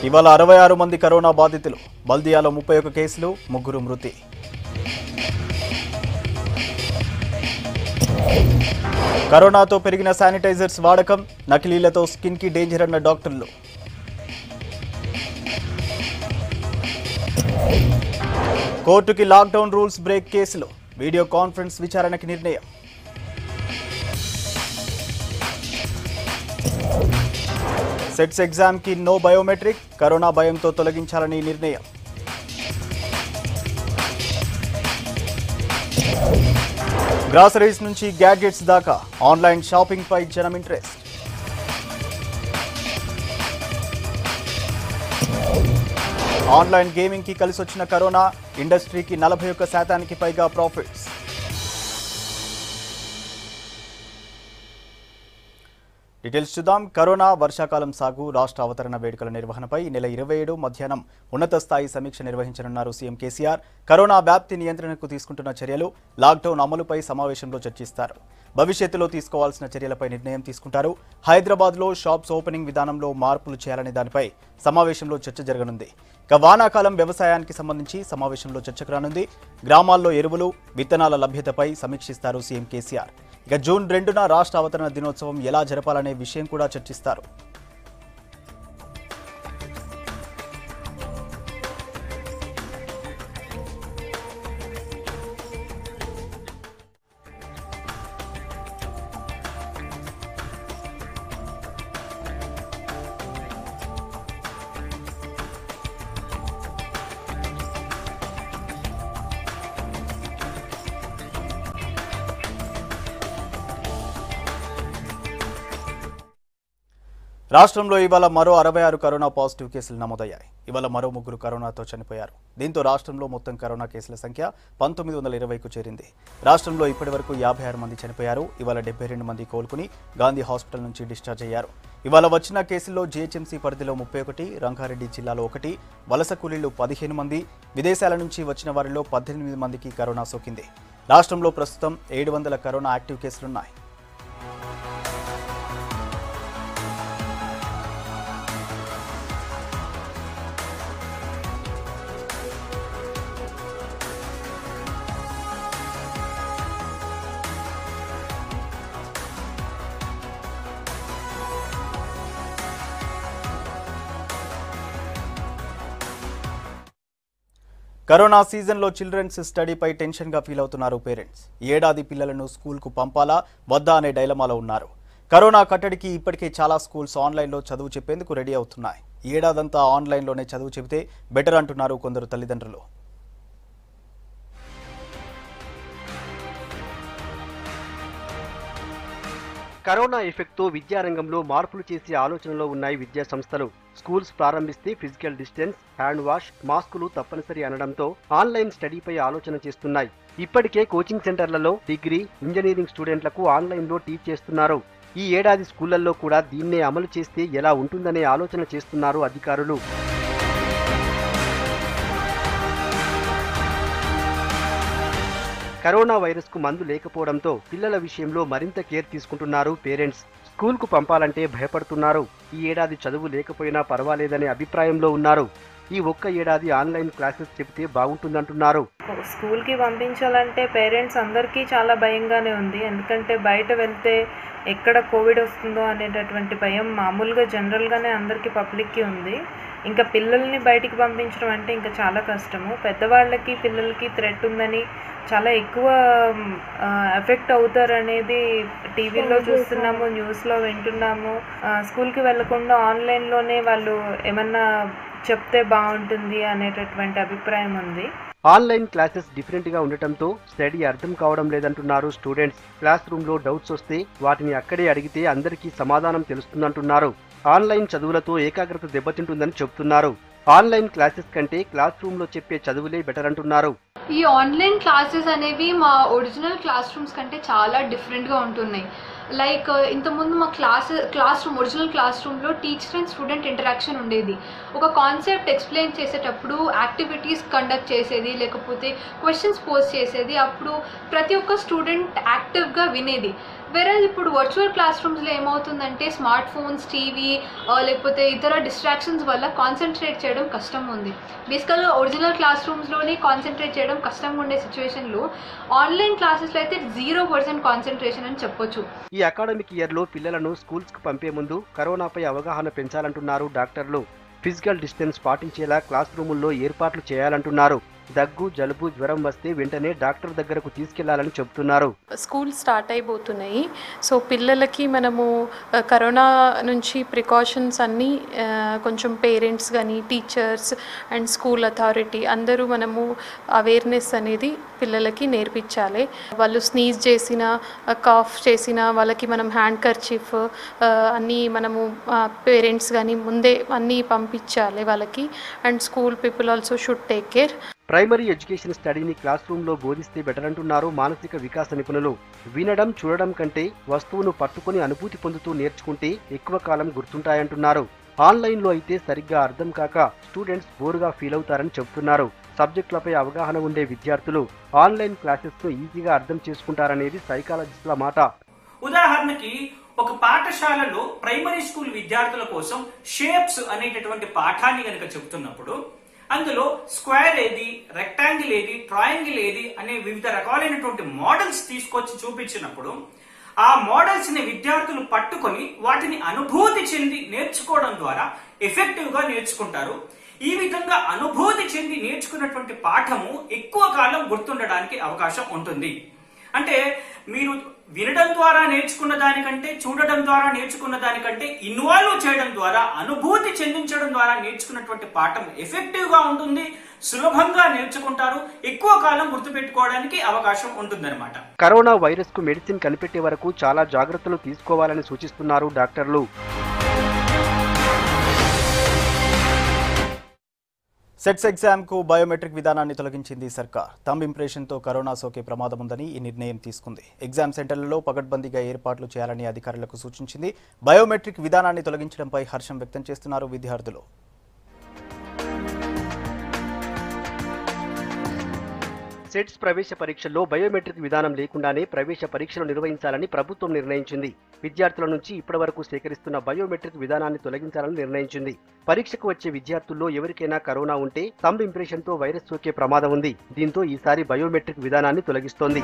ఇవాళ అరవై ఆరు మంది కరోనా బాధితులు బల్దియాలో ముప్పై ఒక్క కేసులు ముగ్గురు మృతి కరోనాతో పెరిగిన శానిటైజర్స్ వాడకం నకిలీలతో స్కిన్కి డేంజర్ అన్న డాక్టర్లు కోర్టుకి లాక్డౌన్ రూల్స్ బ్రేక్ కేసులు వీడియో కాన్ఫరెన్స్ విచారణకి నిర్ణయం సెట్స్ ఎగ్జామ్కి నో బయోమెట్రిక్ కరోనా భయంతో తొలగించాలని నిర్ణయం గ్రాసరీస్ నుంచి గ్యాడ్జెట్స్ దాకా ఆన్లైన్ షాపింగ్ పై జనం ఇంట్రెస్ట్ ఆన్లైన్ గేమింగ్ కి కలిసి వచ్చిన కరోనా ఇండస్ట్రీకి నలభై ఒక్క శాతానికి పైగా ప్రాఫిట్స్ డీటెయిల్స్ చూద్దాం కరోనా వర్షాకాలం సాగు రాష్ట్ర అవతరణ వేడుకల నిర్వహణపై ఈ నెల ఇరవై ఏడు మధ్యాహ్నం ఉన్నత స్థాయి సమీక్ష నిర్వహించనున్నారు సీఎం కేసీఆర్ కరోనా వ్యాప్తి నియంత్రణకు తీసుకుంటున్న చర్యలు లాక్డౌన్ అమలుపై సమావేశంలో చర్చిస్తారు భవిష్యత్తులో తీసుకోవాల్సిన చర్యలపై నిర్ణయం తీసుకుంటారు హైదరాబాద్లో షాప్స్ ఓపెనింగ్ విధానంలో మార్పులు చేయాలనే దానిపై సమావేశంలో చర్చ జరగనుంది ఇక వానాకాలం వ్యవసాయానికి సంబంధించి సమావేశంలో చర్చకు రానుంది గ్రామాల్లో ఎరువులు విత్తనాల లభ్యతపై సమీక్షిస్తారు సీఎం కేసీఆర్ ఇక జూన్ రెండున రాష్ట్ర అవతరణ దినోత్సవం ఎలా జరపాలనే విషయం కూడా చర్చిస్తారు రాష్ట్రంలో ఇవాళ మరో అరవై ఆరు కరోనా పాజిటివ్ కేసులు నమోదయ్యాయి ఇవాళ మరో ముగ్గురు కరోనాతో చనిపోయారు దీంతో రాష్ట్రంలో మొత్తం కరోనా కేసుల సంఖ్య పంతొమ్మిది వందల ఇరవైకు చేరింది రాష్ట్రంలో ఇప్పటి వరకు యాభై ఆరు మంది చనిపోయారు ఇవాళ డెబ్బై రెండు మంది కోలుకుని గాంధీ హాస్పిటల్ నుంచి డిశ్చార్జ్ అయ్యారు ఇవాళ వచ్చిన కేసుల్లో జీహెచ్ఎంసీ పరిధిలో ముప్పై ఒకటి రంగారెడ్డి జిల్లాలో ఒకటి వలస కూలీలు పదిహేను మంది విదేశాల నుంచి వచ్చిన వారిలో పద్దెనిమిది మందికి కరోనా సోకింది రాష్ట్రంలో ప్రస్తుతం ఏడు వందల కరోనా యాక్టివ్ కేసులున్నాయి కరోనా సీజన్లో చిల్డ్రన్స్ స్టడీపై టెన్షన్గా ఫీల్ అవుతున్నారు పేరెంట్స్ ఈ ఏడాది పిల్లలను స్కూల్కు పంపాలా వద్దా అనే డైలమాలో ఉన్నారు కరోనా కట్టడికి ఇప్పటికే చాలా స్కూల్స్ ఆన్లైన్లో చదువు చెప్పేందుకు రెడీ అవుతున్నాయి ఈ ఏడాదంతా ఆన్లైన్లోనే చదువు చెబితే బెటర్ అంటున్నారు కొందరు తల్లిదండ్రులు కరోనా ఎఫెక్ట్తో విద్యారంగంలో మార్పులు చేసే ఆలోచనలో ఉన్నాయి విద్యా సంస్థలు స్కూల్స్ ప్రారంభిస్తే ఫిజికల్ డిస్టెన్స్ హ్యాండ్ వాష్ మాస్కులు తప్పనిసరి అనడంతో ఆన్లైన్ స్టడీపై ఆలోచన చేస్తున్నాయి ఇప్పటికే కోచింగ్ సెంటర్లలో డిగ్రీ ఇంజనీరింగ్ స్టూడెంట్లకు ఆన్లైన్లో టీచ్ చేస్తున్నారు ఈ ఏడాది స్కూళ్లలో కూడా దీన్నే అమలు చేస్తే ఎలా ఉంటుందనే ఆలోచన చేస్తున్నారు అధికారులు కరోనా వైరస్ కు మందు లేకపోవడంతో పిల్లల విషయంలో మరింత కేర్ తీసుకుంటున్నారు పేరెంట్స్ స్కూల్ కు పంపాలంటే భయపడుతున్నారు ఈ ఏడాది చదువు లేకపోయినా పర్వాలేదనే అభిప్రాయంలో ఉన్నారు ఈ ఒక్క ఏడాది ఆన్లైన్ క్లాసెస్ చెబితే బాగుంటుందంటున్నారు స్కూల్కి పంపించాలంటే పేరెంట్స్ అందరికీ చాలా భయంగానే ఉంది ఎందుకంటే బయట వెళ్తే ఎక్కడ కోవిడ్ వస్తుందో అనేటటువంటి భయం మామూలుగా జనరల్గానే అందరికీ పబ్లిక్కి ఉంది ఇంకా పిల్లల్ని బయటికి పంపించడం అంటే ఇంకా చాలా కష్టము పెద్దవాళ్ళకి పిల్లలకి థ్రెట్ ఉందని చాలా ఎక్కువ ఎఫెక్ట్ అవుతారు అనేది టీవీలో చూస్తున్నాము న్యూస్లో వింటున్నాము ఆ, స్కూల్కి వెళ్లకుండా ఆన్లైన్లోనే వాళ్ళు ఏమన్నా చెప్తే బాగుంటుంది అనేటటువంటి అభిప్రాయం ఉంది ఆన్లైన్ క్లాసెస్ డిఫరెంట్ గా ఉండటంతో స్టడీ అర్థం కావడం లేదంటున్నారు స్టూడెంట్స్ క్లాస్ రూమ్ లో డౌట్స్ వస్తే వాటిని అక్కడే అడిగితే అందరికీ సమాధానం తెలుస్తుందంటున్నారు ఆన్లైన్ చదువులతో ఏకాగ్రత దెబ్బతింటుందని చెబుతున్నారు ఆన్లైన్ క్లాసెస్ కంటే క్లాస్ రూమ్ లో చెప్పే చదువులే బెటర్ అంటున్నారు ఈ ఆన్లైన్ క్లాసెస్ అనేవి మా ఒరిజినల్ క్లాస్ రూమ్స్ కంటే చాలా డిఫరెంట్గా ఉంటున్నాయి లైక్ ఇంతకుముందు మా class classroom original class రూమ్లో టీచర్ అండ్ స్టూడెంట్ ఇంటరాక్షన్ ఉండేది ఒక కాన్సెప్ట్ ఎక్స్ప్లెయిన్ చేసేటప్పుడు యాక్టివిటీస్ కండక్ట్ చేసేది లేకపోతే క్వశ్చన్స్ పోస్ట్ చేసేది అప్పుడు ప్రతి ఒక్క స్టూడెంట్ యాక్టివ్గా వినేది వేరే ఇప్పుడు వర్చువల్ క్లాస్ రూమ్స్లో ఏమవుతుందంటే స్మార్ట్ ఫోన్స్ టీవీ లేకపోతే ఇతర డిస్ట్రాక్షన్స్ వల్ల కాన్సన్ట్రేట్ చేయడం కష్టం ఉంది బేసికల్గా ఒరిజినల్ క్లాస్ రూమ్స్లోనే కాన్సన్ట్రేట్ చేయడం కష్టంగా ఉండే సిచ్యువేషన్లో ఆన్లైన్ క్లాసెస్లో అయితే జీరో పర్సెంట్ కాన్సన్ట్రేషన్ అని చెప్పొచ్చు ఈ అకాడమిక్ ఇయర్లో పిల్లలను స్కూల్స్కు పంపే ముందు కరోనాపై అవగాహన పెంచాలంటున్నారు డాక్టర్లు ఫిజికల్ డిస్టెన్స్ పాటించేలా క్లాస్ రూముల్లో ఏర్పాట్లు చేయాలంటున్నారు దగ్గు జలుబు జ్వరం వస్తే వెంటనే డాక్టర్ దగ్గరకు తీసుకెళ్లాలని చెబుతున్నారు స్కూల్ స్టార్ట్ అయిపోతున్నాయి సో పిల్లలకి మనము ఆ, కరోనా నుంచి ప్రికాషన్స్ అన్నీ ఆ, కొంచెం పేరెంట్స్ కానీ టీచర్స్ అండ్ స్కూల్ అథారిటీ అందరూ మనము అవేర్నెస్ అనేది పిల్లలకి నేర్పించాలి వాళ్ళు స్నీజ్ చేసిన కాఫ్ చేసిన వాళ్ళకి మనం హ్యాండ్ కర్చీఫ్ అన్నీ మనము పేరెంట్స్ కానీ ముందే అన్నీ పంపించాలి వాళ్ళకి and school people also should take care primary education స్టడీని క్లాస్ రూమ్లో బోధిస్తే బెటర్ అంటున్నారు మానసిక వికాస నిపుణులు వినడం చూడడం కంటే వస్తువును పట్టుకొని అనుభూతి పొందుతూ నేర్చుకుంటే ఎక్కువ కాలం గుర్తుంటాయంటున్నారు ఆన్లైన్లో అయితే సరిగ్గా అర్థం కాక స్టూడెంట్స్ బోరుగా ఫీల్ అవుతారని చెబుతున్నారు సబ్జెక్టులపై అవగాహన ఉండే విద్యార్థులు ఆన్లైన్ క్లాసెస్ను ఈజీగా అర్థం చేసుకుంటారనేది సైకాలజిస్టుల మాట ఉదాహరణకి ఒక పాఠశాలలో ప్రైమరీ స్కూల్ విద్యార్థుల కోసం షేప్స్ అనేటటువంటి పాఠాన్ని కనుక చెబుతున్నప్పుడు అందులో స్క్వేర్ ఏది రెక్టాంగిల్ ఏది ట్రయాంగిల్ ఏది అనే వివిధ రకాలైనటువంటి మోడల్స్ తీసుకొచ్చి చూపించినప్పుడు ఆ మోడల్స్ ని విద్యార్థులు పట్టుకొని వాటిని అనుభూతి చెంది నేర్చుకోవడం ద్వారా ఎఫెక్టివ్ గా నేర్చుకుంటారు ఈ విధంగా అనుభూతి చెంది నేర్చుకున్నటువంటి పాఠము ఎక్కువ కాలం గుర్తుండడానికి అవకాశం ఉంటుంది అంటే మీరు వినడం ద్వారా నేర్చుకున్న దానికంటే చూడడం ద్వారా నేర్చుకున్న దానికంటే ఇన్వాల్వ్ చేయడం ద్వారా అనుభూతి చెందించడం ద్వారా నేర్చుకున్నటువంటి పాఠం ఎఫెక్టివ్ గా ఉంటుంది సులభంగా నేర్చుకుంటారు ఎక్కువ కాలం గుర్తుపెట్టుకోవడానికి అవకాశం ఉంటుందన్నమాట కరోనా వైరస్ కు మెడిసిన్ కనిపెట్టే వరకు చాలా జాగ్రత్తలు తీసుకోవాలని సూచిస్తున్నారు డాక్టర్లు సెట్స్ ఎగ్జామ్ కు బయోమెట్రిక్ విధానాన్ని తొలగించింది సర్కార్ థంబ్ ఇంప్రెషన్ తో కరోనా సోకే ప్రమాదం ఉందని ఈ నిర్ణయం తీసుకుంది ఎగ్జామ్ సెంటర్లలో పగడ్బందీగా ఏర్పాట్లు చేయాలని అధికారులకు సూచించింది బయోమెట్రిక్ విధానాన్ని తొలగించడంపై హర్షం వ్యక్తం చేస్తున్నారు విద్యార్థులు సెట్స్ ప్రవేశ పరీక్షల్లో బయోమెట్రిక్ విధానం లేకుండానే ప్రవేశ పరీక్షలు నిర్వహించాలని ప్రభుత్వం నిర్ణయించింది విద్యార్థుల నుంచి ఇప్పటివరకు సేకరిస్తున్న బయోమెట్రిక్ విధానాన్ని తొలగించాలని నిర్ణయించింది పరీక్షకు వచ్చే విద్యార్థుల్లో ఎవరికైనా కరోనా ఉంటే థంబ్ ఇంప్రెషన్ తో వైరస్ సోకే ప్రమాదం ఉంది దీంతో ఈసారి బయోమెట్రిక్ విధానాన్ని తొలగిస్తోంది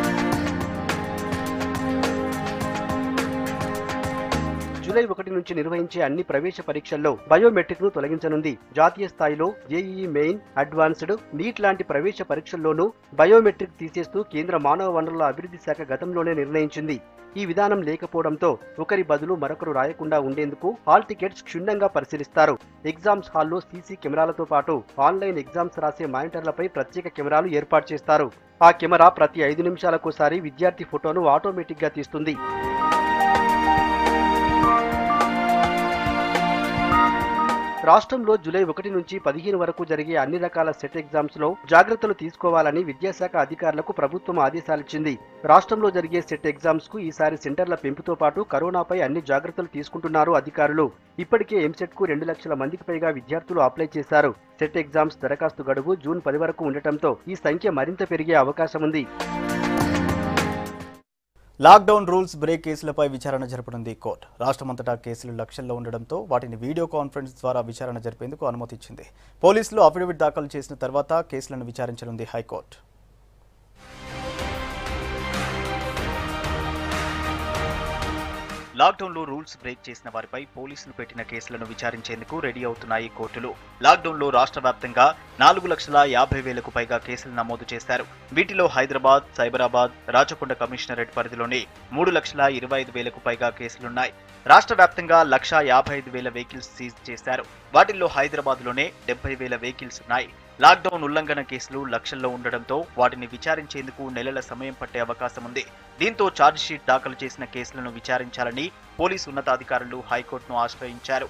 జూలై ఒకటి నుంచి నిర్వహించే అన్ని ప్రవేశ పరీక్షల్లో బయోమెట్రిక్ ను తొలగించనుంది జాతీయ స్థాయిలో జేఈఈ మెయిన్ అడ్వాన్స్డ్ నీట్ లాంటి ప్రవేశ పరీక్షల్లోనూ బయోమెట్రిక్ తీసేస్తూ కేంద్ర మానవ వనరుల అభివృద్ధి శాఖ గతంలోనే నిర్ణయించింది ఈ విధానం లేకపోవడంతో ఒకరి బదులు మరొకరు రాయకుండా ఉండేందుకు హాల్ టికెట్స్ క్షుణ్ణంగా పరిశీలిస్తారు ఎగ్జామ్స్ హాల్లో సీసీ కెమెరాలతో పాటు ఆన్లైన్ ఎగ్జామ్స్ రాసే మానిటర్లపై ప్రత్యేక కెమెరాలు ఏర్పాటు చేస్తారు ఆ కెమెరా ప్రతి ఐదు నిమిషాలకోసారి విద్యార్థి ఫోటోను ఆటోమేటిక్ గా తీస్తుంది రాష్ట్రంలో జూలై ఒకటి నుంచి పదిహేను వరకు జరిగే అన్ని రకాల సెట్ ఎగ్జామ్స్ లో జాగ్రత్తలు తీసుకోవాలని విద్యాశాఖ అధికారులకు ప్రభుత్వం ఆదేశాలిచ్చింది రాష్ట్రంలో జరిగే సెట్ ఎగ్జామ్స్ కు ఈసారి సెంటర్ల పెంపుతో పాటు కరోనాపై అన్ని జాగ్రత్తలు తీసుకుంటున్నారు అధికారులు ఇప్పటికే ఎంసెట్ కు రెండు లక్షల మందికి పైగా విద్యార్థులు అప్లై చేశారు సెట్ ఎగ్జామ్స్ దరఖాస్తు గడువు జూన్ పది వరకు ఉండటంతో ఈ సంఖ్య మరింత పెరిగే అవకాశం ఉంది లాక్డౌన్ రూల్స్ బ్రేక్ కేసులపై విచారణ జరపనుంది కోర్టు రాష్ట్రమంతటా కేసులు లక్షల్లో ఉండడంతో వాటిని వీడియో కాన్ఫరెన్స్ ద్వారా విచారణ జరిపేందుకు అనుమతి ఇచ్చింది పోలీసులు అఫిడవిట్ దాఖలు చేసిన తర్వాత కేసులను విచారించనుంది హైకోర్టు లాక్డౌన్లో రూల్స్ బ్రేక్ చేసిన వారిపై పోలీసులు పెట్టిన కేసులను విచారించేందుకు రెడీ అవుతున్నాయి కోర్టులు లాక్డౌన్లో రాష్ట్ర వ్యాప్తంగా నాలుగు లక్షల యాభై వేలకు పైగా కేసులు నమోదు చేశారు వీటిలో హైదరాబాద్ సైబరాబాద్ రాచకొండ కమిషనరేట్ పరిధిలోని మూడు లక్షల ఇరవై ఐదు వేలకు పైగా కేసులున్నాయి రాష్ట్ర వ్యాప్తంగా లక్ష యాభై ఐదు వేల వెహికల్స్ సీజ్ చేశారు వాటిల్లో హైదరాబాద్లోనే డెబ్బై వేల వెహికల్స్ ఉన్నాయి లాక్డౌన్ ఉల్లంఘన కేసులు లక్షల్లో ఉండడంతో వాటిని విచారించేందుకు నెలల సమయం పట్టే అవకాశం ఉంది దీంతో ఛార్జిషీట్ దాఖలు చేసిన కేసులను విచారించాలని పోలీసు ఉన్నతాధికారులు హైకోర్టును ఆశ్రయించారు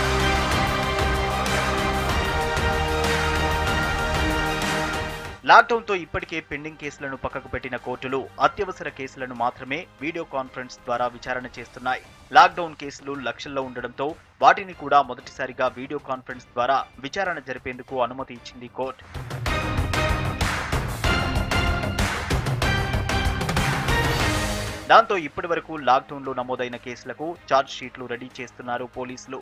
లాక్డౌన్తో ఇప్పటికే పెండింగ్ కేసులను పక్కకు పెట్టిన కోర్టులు అత్యవసర కేసులను మాత్రమే వీడియో కాన్ఫరెన్స్ ద్వారా విచారణ చేస్తున్నాయి లాక్డౌన్ కేసులు లక్షల్లో ఉండడంతో వాటిని కూడా మొదటిసారిగా వీడియో కాన్ఫరెన్స్ ద్వారా విచారణ జరిపేందుకు అనుమతి ఇచ్చింది కోర్టు దాంతో ఇప్పటి వరకు లాక్డౌన్లో నమోదైన కేసులకు ఛార్జ్ షీట్లు రెడీ చేస్తున్నారు పోలీసులు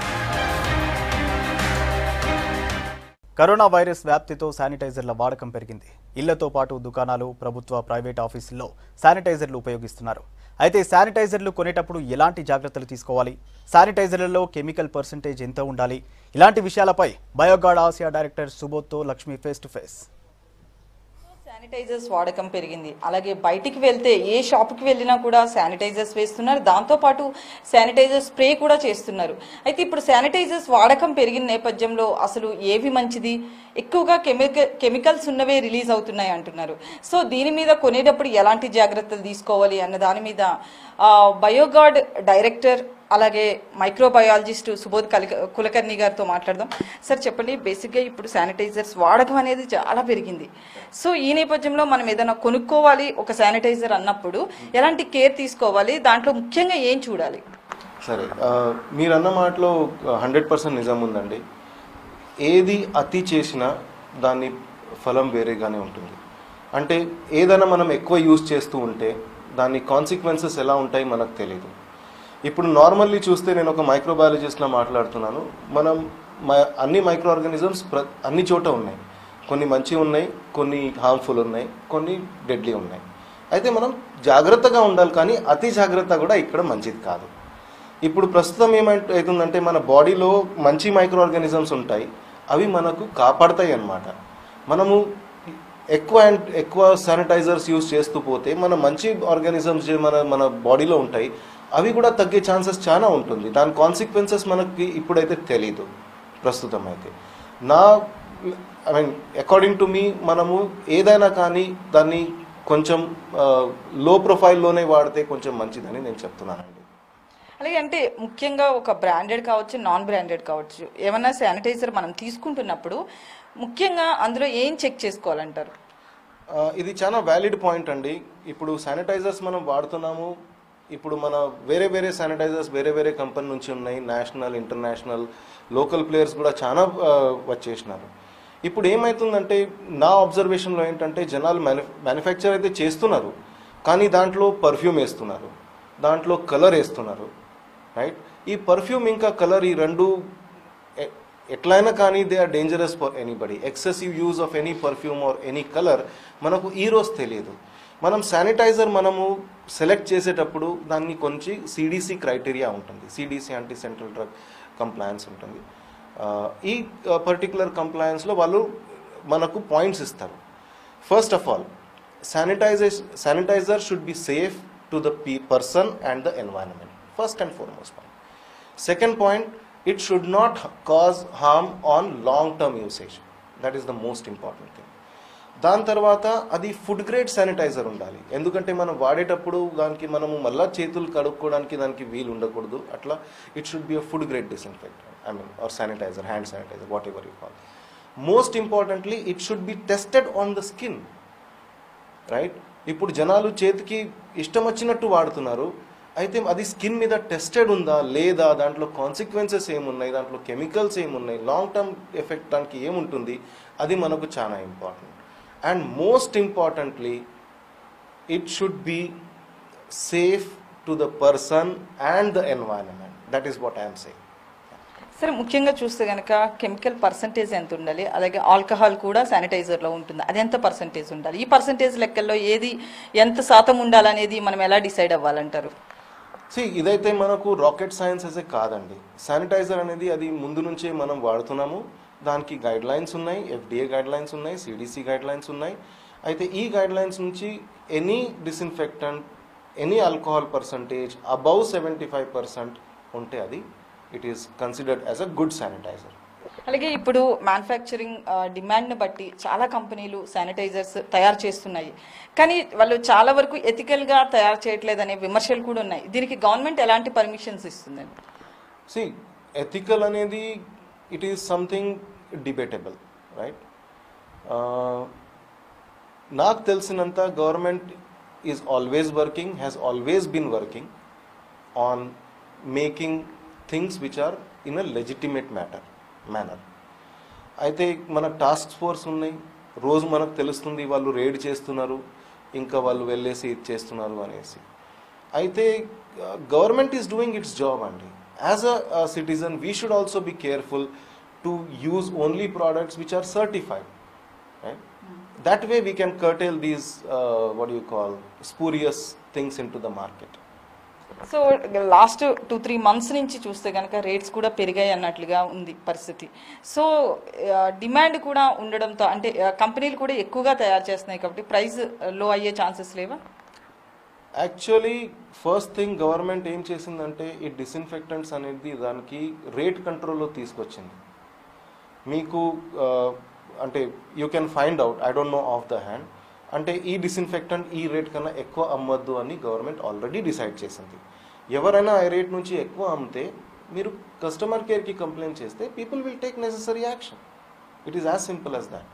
కరోనా వైరస్ వ్యాప్తితో శానిటైజర్ల వాడకం పెరిగింది ఇళ్లతో పాటు దుకాణాలు ప్రభుత్వ ప్రైవేట్ ఆఫీసుల్లో శానిటైజర్లు ఉపయోగిస్తున్నారు అయితే శానిటైజర్లు కొనేటప్పుడు ఎలాంటి జాగ్రత్తలు తీసుకోవాలి శానిటైజర్లలో కెమికల్ పర్సంటేజ్ ఎంత ఉండాలి ఇలాంటి విషయాలపై బయోగార్డ్ ఆసియా డైరెక్టర్ సుబోత్తో Lakshmi face to face sanitisers వాడకం పెరిగింది అలాగే బయటికి వెళ్తే ఏ షాప్కి వెళ్ళినా కూడా శానిటైజర్స్ వేస్తున్నారు దాంతోపాటు శానిటైజర్ స్ప్రే కూడా చేస్తున్నారు అయితే ఇప్పుడు శానిటైజర్స్ వాడకం పెరిగిన నేపథ్యంలో అసలు ఏవి మంచిది ఎక్కువగా కెమికల్ కెమికల్స్ ఉన్నవే రిలీజ్ అవుతున్నాయి అంటున్నారు సో దీని మీద కొనేటప్పుడు ఎలాంటి జాగ్రత్తలు తీసుకోవాలి అన్న దాని మీద ఆ, బయోగార్డ్ డైరెక్టర్ అలాగే మైక్రోబయాలజిస్ట్ సుబోధ్ కలి- కులకర్ణి గారితో మాట్లాడదాం సార్ చెప్పండి బేసిక్గా ఇప్పుడు శానిటైజర్స్ వాడకం అనేది చాలా పెరిగింది సో ఈ నేపథ్యంలో మనం ఏదైనా కొనుక్కోవాలి ఒక శానిటైజర్ అన్నప్పుడు ఎలాంటి కేర్ తీసుకోవాలి దాంట్లో ముఖ్యంగా ఏం చూడాలి సరే ఆ, మీరు అన్న మాటలో హండ్రెడ్ పర్సెంట్ నిజం ఉందండి ఏది అతి చేసినా దాని ఫలం వేరేగానే ఉంటుంది అంటే ఏదైనా మనం ఎక్కువ యూజ్ చేస్తూ ఉంటే దాని కాన్సిక్వెన్సెస్ ఎలా ఉంటాయి మనకు తెలియదు ఇప్పుడు నార్మల్లీ చూస్తే నేను ఒక మైక్రోబయాలజిస్ట్లా మాట్లాడుతున్నాను మనం మ- అన్ని మైక్రో ఆర్గానిజమ్స్ ప్ర అన్ని చోట ఉన్నాయి కొన్ని మంచి ఉన్నాయి కొన్ని హార్మ్ఫుల్ ఉన్నాయి కొన్ని డెడ్లీ ఉన్నాయి అయితే మనం జాగ్రత్తగా ఉండాలి కానీ అతి జాగ్రత్త కూడా ఇక్కడ మంచిది కాదు ఇప్పుడు ప్రస్తుతం ఏమైతే అవుతుందంటే మన బాడీలో మంచి మైక్రో ఆర్గానిజమ్స్ ఉంటాయి అవి మనకు కాపాడతాయి అన్నమాట మనము ఎక్కువ అండ్ ఎక్కువ శానిటైజర్స్ యూస్ చేస్తూ పోతే మన మంచి ఆర్గానిజమ్స్ మన మన బాడీలో ఉంటాయి అవి కూడా తగ్గే ఛాన్సెస్ చాలా ఉంటుంది దాని కాన్సిక్వెన్సెస్ మనకి ఇప్పుడైతే తెలీదు ప్రస్తుతం అయితే నా I mean according to me మనము ఏదైనా కానీ దాన్ని కొంచెం లో ప్రొఫైల్లోనే వాడితే కొంచెం మంచిదని నేను చెప్తున్నానండి అలాగే అంటే ముఖ్యంగా ఒక బ్రాండెడ్ కావచ్చు నాన్ బ్రాండెడ్ కావచ్చు ఏమన్నా శానిటైజర్ మనం తీసుకుంటున్నప్పుడు ముఖ్యంగా అందులో ఏం చెక్ చేసుకోవాలంటారు ఆ, ఇది చాలా వ్యాలిడ్ పాయింట్ అండి ఇప్పుడు శానిటైజర్స్ మనం వాడుతున్నాము ఇప్పుడు మన వేరే వేరే శానిటైజర్స్ వేరే వేరే కంపెనీ నుంచి ఉన్నాయి నేషనల్ ఇంటర్నేషనల్ లోకల్ ప్లేయర్స్ కూడా చాలా ఆ, వచ్చేసినారు ఇప్పుడు ఏమవుతుందంటే నా అబ్జర్వేషన్లో ఏంటంటే జనాలు మ్యాను మ్యానుఫ్యాక్చర్ అయితే చేస్తున్నారు కానీ దాంట్లో పర్ఫ్యూమ్ వేస్తున్నారు దాంట్లో కలర్ వేస్తున్నారు రైట్ ఈ పర్ఫ్యూమ్ ఇంకా కలర్ ఈ రెండు ఎ- ఎట్లయినా కానీ they are dangerous for anybody excessive use of any perfume or any colour మనకు ఈ రోజు తెలియదు మనం శానిటైజర్ మనము సెలెక్ట్ చేసేటప్పుడు దాన్ని కొంచెం సిడిసి క్రైటీరియా ఉంటుంది సిడిసి అంటే సెంట్రల్ డ్రగ్ కంప్లయన్స్ ఉంటుంది ఆ, ఈ పర్టికులర్ కంప్లయన్స్లో వాళ్ళు మనకు పాయింట్స్ ఇస్తారు first of all sanitiser sanitiser should be safe to the person and the environment first and foremost point second point it should not cause harm on long term usage that is the most important thing దాని తర్వాత అది food grade sanitiser ఉండాలి ఎందుకంటే మనం వాడేటప్పుడు దానికి మనము మళ్ళా చేతులు కడుక్కోవడానికి దానికి వీలు ఉండకూడదు అట్లా it should be a food grade disinfectant I mean or sanitiser hand sanitiser whatever you call most importantly it should be tested on the skin right ఇప్పుడు జనాలు చేతికి ఇష్టం వచ్చినట్టు వాడుతున్నారు అయితే అది స్కిన్ మీద టెస్టెడ్ ఉందా లేదా దాంట్లో కాన్సిక్వెన్సెస్ ఏమున్నాయి దాంట్లో కెమికల్స్ ఏమున్నాయి లాంగ్ టర్మ్ ఎఫెక్ట్ దానికి ఏముంటుంది అది మనకు చాలా important and most importantly it should be safe to the person and the environment that is what I'm saying సరే ముఖ్యంగా చూస్తే కనుక కెమికల్ పర్సంటేజ్ ఎంత ఉండాలి అలాగే ఆల్కహాల్ కూడా శానిటైజర్లో ఉంటుంది అది ఎంత పర్సంటేజ్ ఉండాలి ఈ పర్సంటేజ్ లెక్కల్లో ఏది ఎంత శాతం ఉండాలనేది మనం ఎలా డిసైడ్ అవ్వాలంటారు సి ఇదైతే మనకు రాకెట్ సైన్స్ అయితే కాదండి శానిటైజర్ అనేది అది ముందు నుంచే మనం వాడుతున్నాము దానికి గైడ్ లైన్స్ ఉన్నాయి ఎఫ్డిఏ గైడ్ లైన్స్ ఉన్నాయి సిడిసి గైడ్ లైన్స్ ఉన్నాయి అయితే ఈ గైడ్ లైన్స్ నుంచి any disinfectant any alcohol percentage above seventy five percent ఉంటే అది it is considered as a good sanitiser అలాగే ఇప్పుడు మ్యానుఫ్యాక్చరింగ్ డిమాండ్ని బట్టి చాలా కంపెనీలు శానిటైజర్స్ తయారు చేస్తున్నాయి కానీ వాళ్ళు చాలా వరకు ఎథికల్గా తయారు చేయట్లేదనే విమర్శలు కూడా ఉన్నాయి దీనికి గవర్నమెంట్ ఎలాంటి పర్మిషన్స్ ఇస్తుందండి సి ఎథికల్ అనేది it is something debatable right నాకు తెలిసినంత government is always working has always been working on making things which are in a legitimate matter manner అయితే మన టాస్క్ ఫోర్స్ ఉన్నాయి రోజు మనకు తెలుస్తుంది వాళ్ళు రేడ్ చేస్తున్నారు ఇంకా వాళ్ళు వెళ్ళేసి ఇది చేస్తున్నారు అనేసి అయితే government is doing its job అండి as a citizen we should also be careful to use only products which are certified right that way we can curtail these uh, what do you call spurious things into the market so last two three months నుంచి చూస్తే కనుక rates కూడా పెరిగాయి అన్నట్లుగా ఉంది పరిస్థితి so demand కూడా ఉండడంతో అంటే ఆ, కంపెనీలు కూడా ఎక్కువగా తయారు చేస్తున్నాయి కాబట్టి ప్రైస్ లో అయ్యే ఛాన్సెస్ లేవా యాక్చువల్లీ ఫస్ట్ థింగ్ గవర్నమెంట్ ఏం చేసిందంటే ఈ డిస్ఇన్ఫెక్టెంట్స్ అనేది దానికి రేట్ కంట్రోల్లో తీసుకొచ్చింది మీకు ఆ, అంటే you can find out I don't know of the hand అంటే ఈ డిస్ఇన్ఫెక్టెంట్ ఈ రేట్ కన్నా ఎక్కువ అమ్మొద్దు అని గవర్నమెంట్ ఆల్రెడీ డిసైడ్ చేసింది ఎవరైనా ఆ రేట్ నుంచి ఎక్కువ అమ్మితే మీరు కస్టమర్ కేర్కి కంప్లైంట్ చేస్తే people will take necessary action it is as simple as that